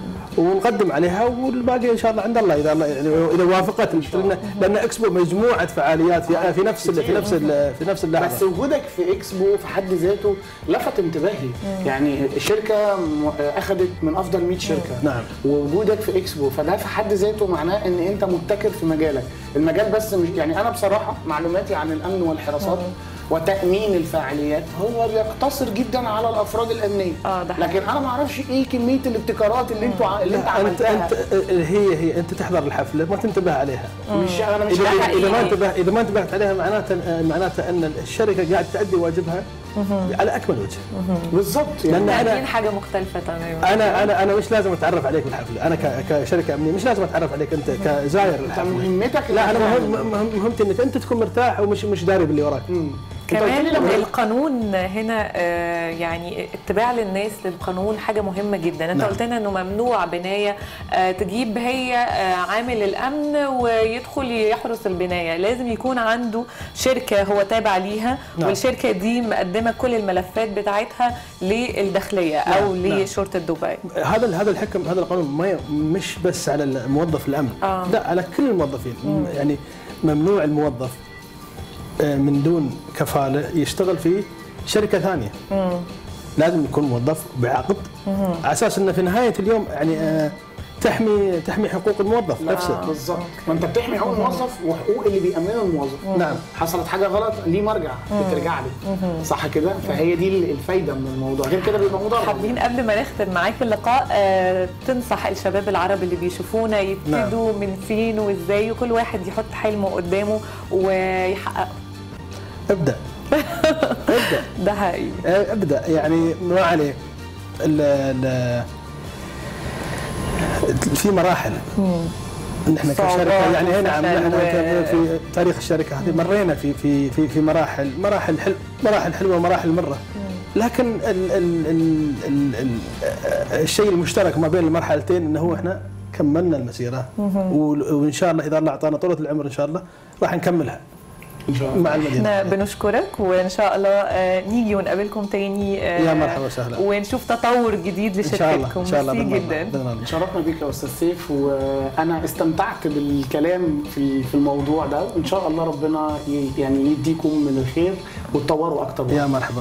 Speaker 5: ونقدم عليها والباقي ان شاء الله عند الله اذا الله يعني اذا وافقت لان لان اكسبو مجموعه فعاليات في في نفس ال- في نفس ال- في نفس اللحظه
Speaker 4: بس وجودك في اكسبو في حد ذاته لفت انتباهي يعني الشركه م- اخذت من افضل 100 شركه
Speaker 5: نعم.
Speaker 4: ووجودك في اكسبو فده في حد ذاته معناه ان انت مبتكر في مجالك المجال بس مش يعني انا بصراحه معلوماتي عن الامن والحراسات وتامين الفعاليات هو بيقتصر جدا على الافراد الامنيه
Speaker 1: آه، ده
Speaker 4: لكن انا ما اعرفش ايه كميه الابتكارات اللي انتوا ع- اللي انت
Speaker 5: لا، انت
Speaker 4: عملتها
Speaker 5: انت هي هي انت تحضر الحفله ما تنتبه عليها
Speaker 4: مش انا مش
Speaker 5: اذا
Speaker 4: عارف
Speaker 5: اذا ما
Speaker 1: حقيقي.
Speaker 5: انتبه اذا ما انتبهت عليها معناته معناته ان الشركه قاعد تؤدي واجبها على اكمل وجه
Speaker 4: بالظبط يعني
Speaker 5: لأن أنا-
Speaker 1: عاملين حاجه مختلفه تماما
Speaker 5: انا انا انا مش لازم اتعرف عليك بالحفله انا ك- كشركه امنيه مش لازم اتعرف عليك انت كزاير
Speaker 4: انت
Speaker 5: الحفله
Speaker 4: مهمتك
Speaker 5: لا
Speaker 4: إنك
Speaker 5: انا
Speaker 4: تعمل.
Speaker 5: مهم مهم- مهمتي انك انت تكون مرتاح ومش مش داري باللي وراك
Speaker 4: أنت قلت لي
Speaker 1: كمان
Speaker 4: لما-
Speaker 1: القانون هنا آه، يعني اتباع للناس للقانون حاجه مهمه جدا انت
Speaker 5: نعم.
Speaker 1: قلت لنا انه ممنوع بنايه آه، تجيب هي آه، عامل الامن ويدخل يحرس البنايه لازم يكون عنده شركه هو تابع ليها
Speaker 5: نعم.
Speaker 1: والشركه دي مقدمه كل الملفات بتاعتها للداخليه او
Speaker 5: نعم.
Speaker 1: لشرطه دبي
Speaker 5: هذا هذا الحكم هذا القانون ما ي- مش بس على الموظف الامن
Speaker 1: آه.
Speaker 5: لا على كل الموظفين يعني ممنوع الموظف آه، من دون كفاله يشتغل في شركه ثانيه لازم يكون موظف بعقد على اساس انه في نهايه اليوم يعني آه، تحمي تحمي حقوق الموظف نفسه
Speaker 4: بالظبط ما انت بتحمي حقوق الموظف وحقوق اللي بيأمنه الموظف
Speaker 5: نعم.
Speaker 4: حصلت حاجه غلط ليه مرجع بترجع لي صح كده فهي دي الفايده من الموضوع غير كده بيبقى مضر
Speaker 1: حابين قبل ما نختم معاك اللقاء آه، تنصح الشباب العرب اللي بيشوفونا يبتدوا من فين وازاي وكل واحد يحط حلمه قدامه ويحققه
Speaker 5: ابدا ابدا
Speaker 1: ده حقيقي
Speaker 5: آه، ابدا يعني ما عليه ال ال في مراحل نحن
Speaker 1: صعوبات
Speaker 5: كشركه يعني هنا نعم
Speaker 1: وفشل
Speaker 5: نحن
Speaker 1: و-
Speaker 5: في تاريخ الشركه هذه مرينا في في في في مراحل مراحل حل مراحل حلوه ومراحل مره لكن ال ال ال ال ال الشيء المشترك ما بين المرحلتين انه هو احنا كملنا المسيره وال- وان شاء الله اذا الله اعطانا طولة العمر ان شاء الله راح نكملها
Speaker 4: ان شاء الله
Speaker 5: مع المدينه
Speaker 1: احنا بنشكرك وان شاء الله آه، نيجي ونقابلكم تاني آه،
Speaker 5: يا مرحبا وسهلا.
Speaker 1: ونشوف تطور جديد
Speaker 5: ان شاء الله
Speaker 1: لشركتكم
Speaker 5: ان شاء الله
Speaker 1: ميرسي
Speaker 5: بإذن الله.
Speaker 1: جدا
Speaker 5: بإذن الله.
Speaker 4: شرفنا بيك يا استاذ سيف وانا استمتعت بالكلام في في الموضوع ده وان شاء الله ربنا ي- يعني يديكم من الخير وتطوروا اكتر
Speaker 5: يا مرحبا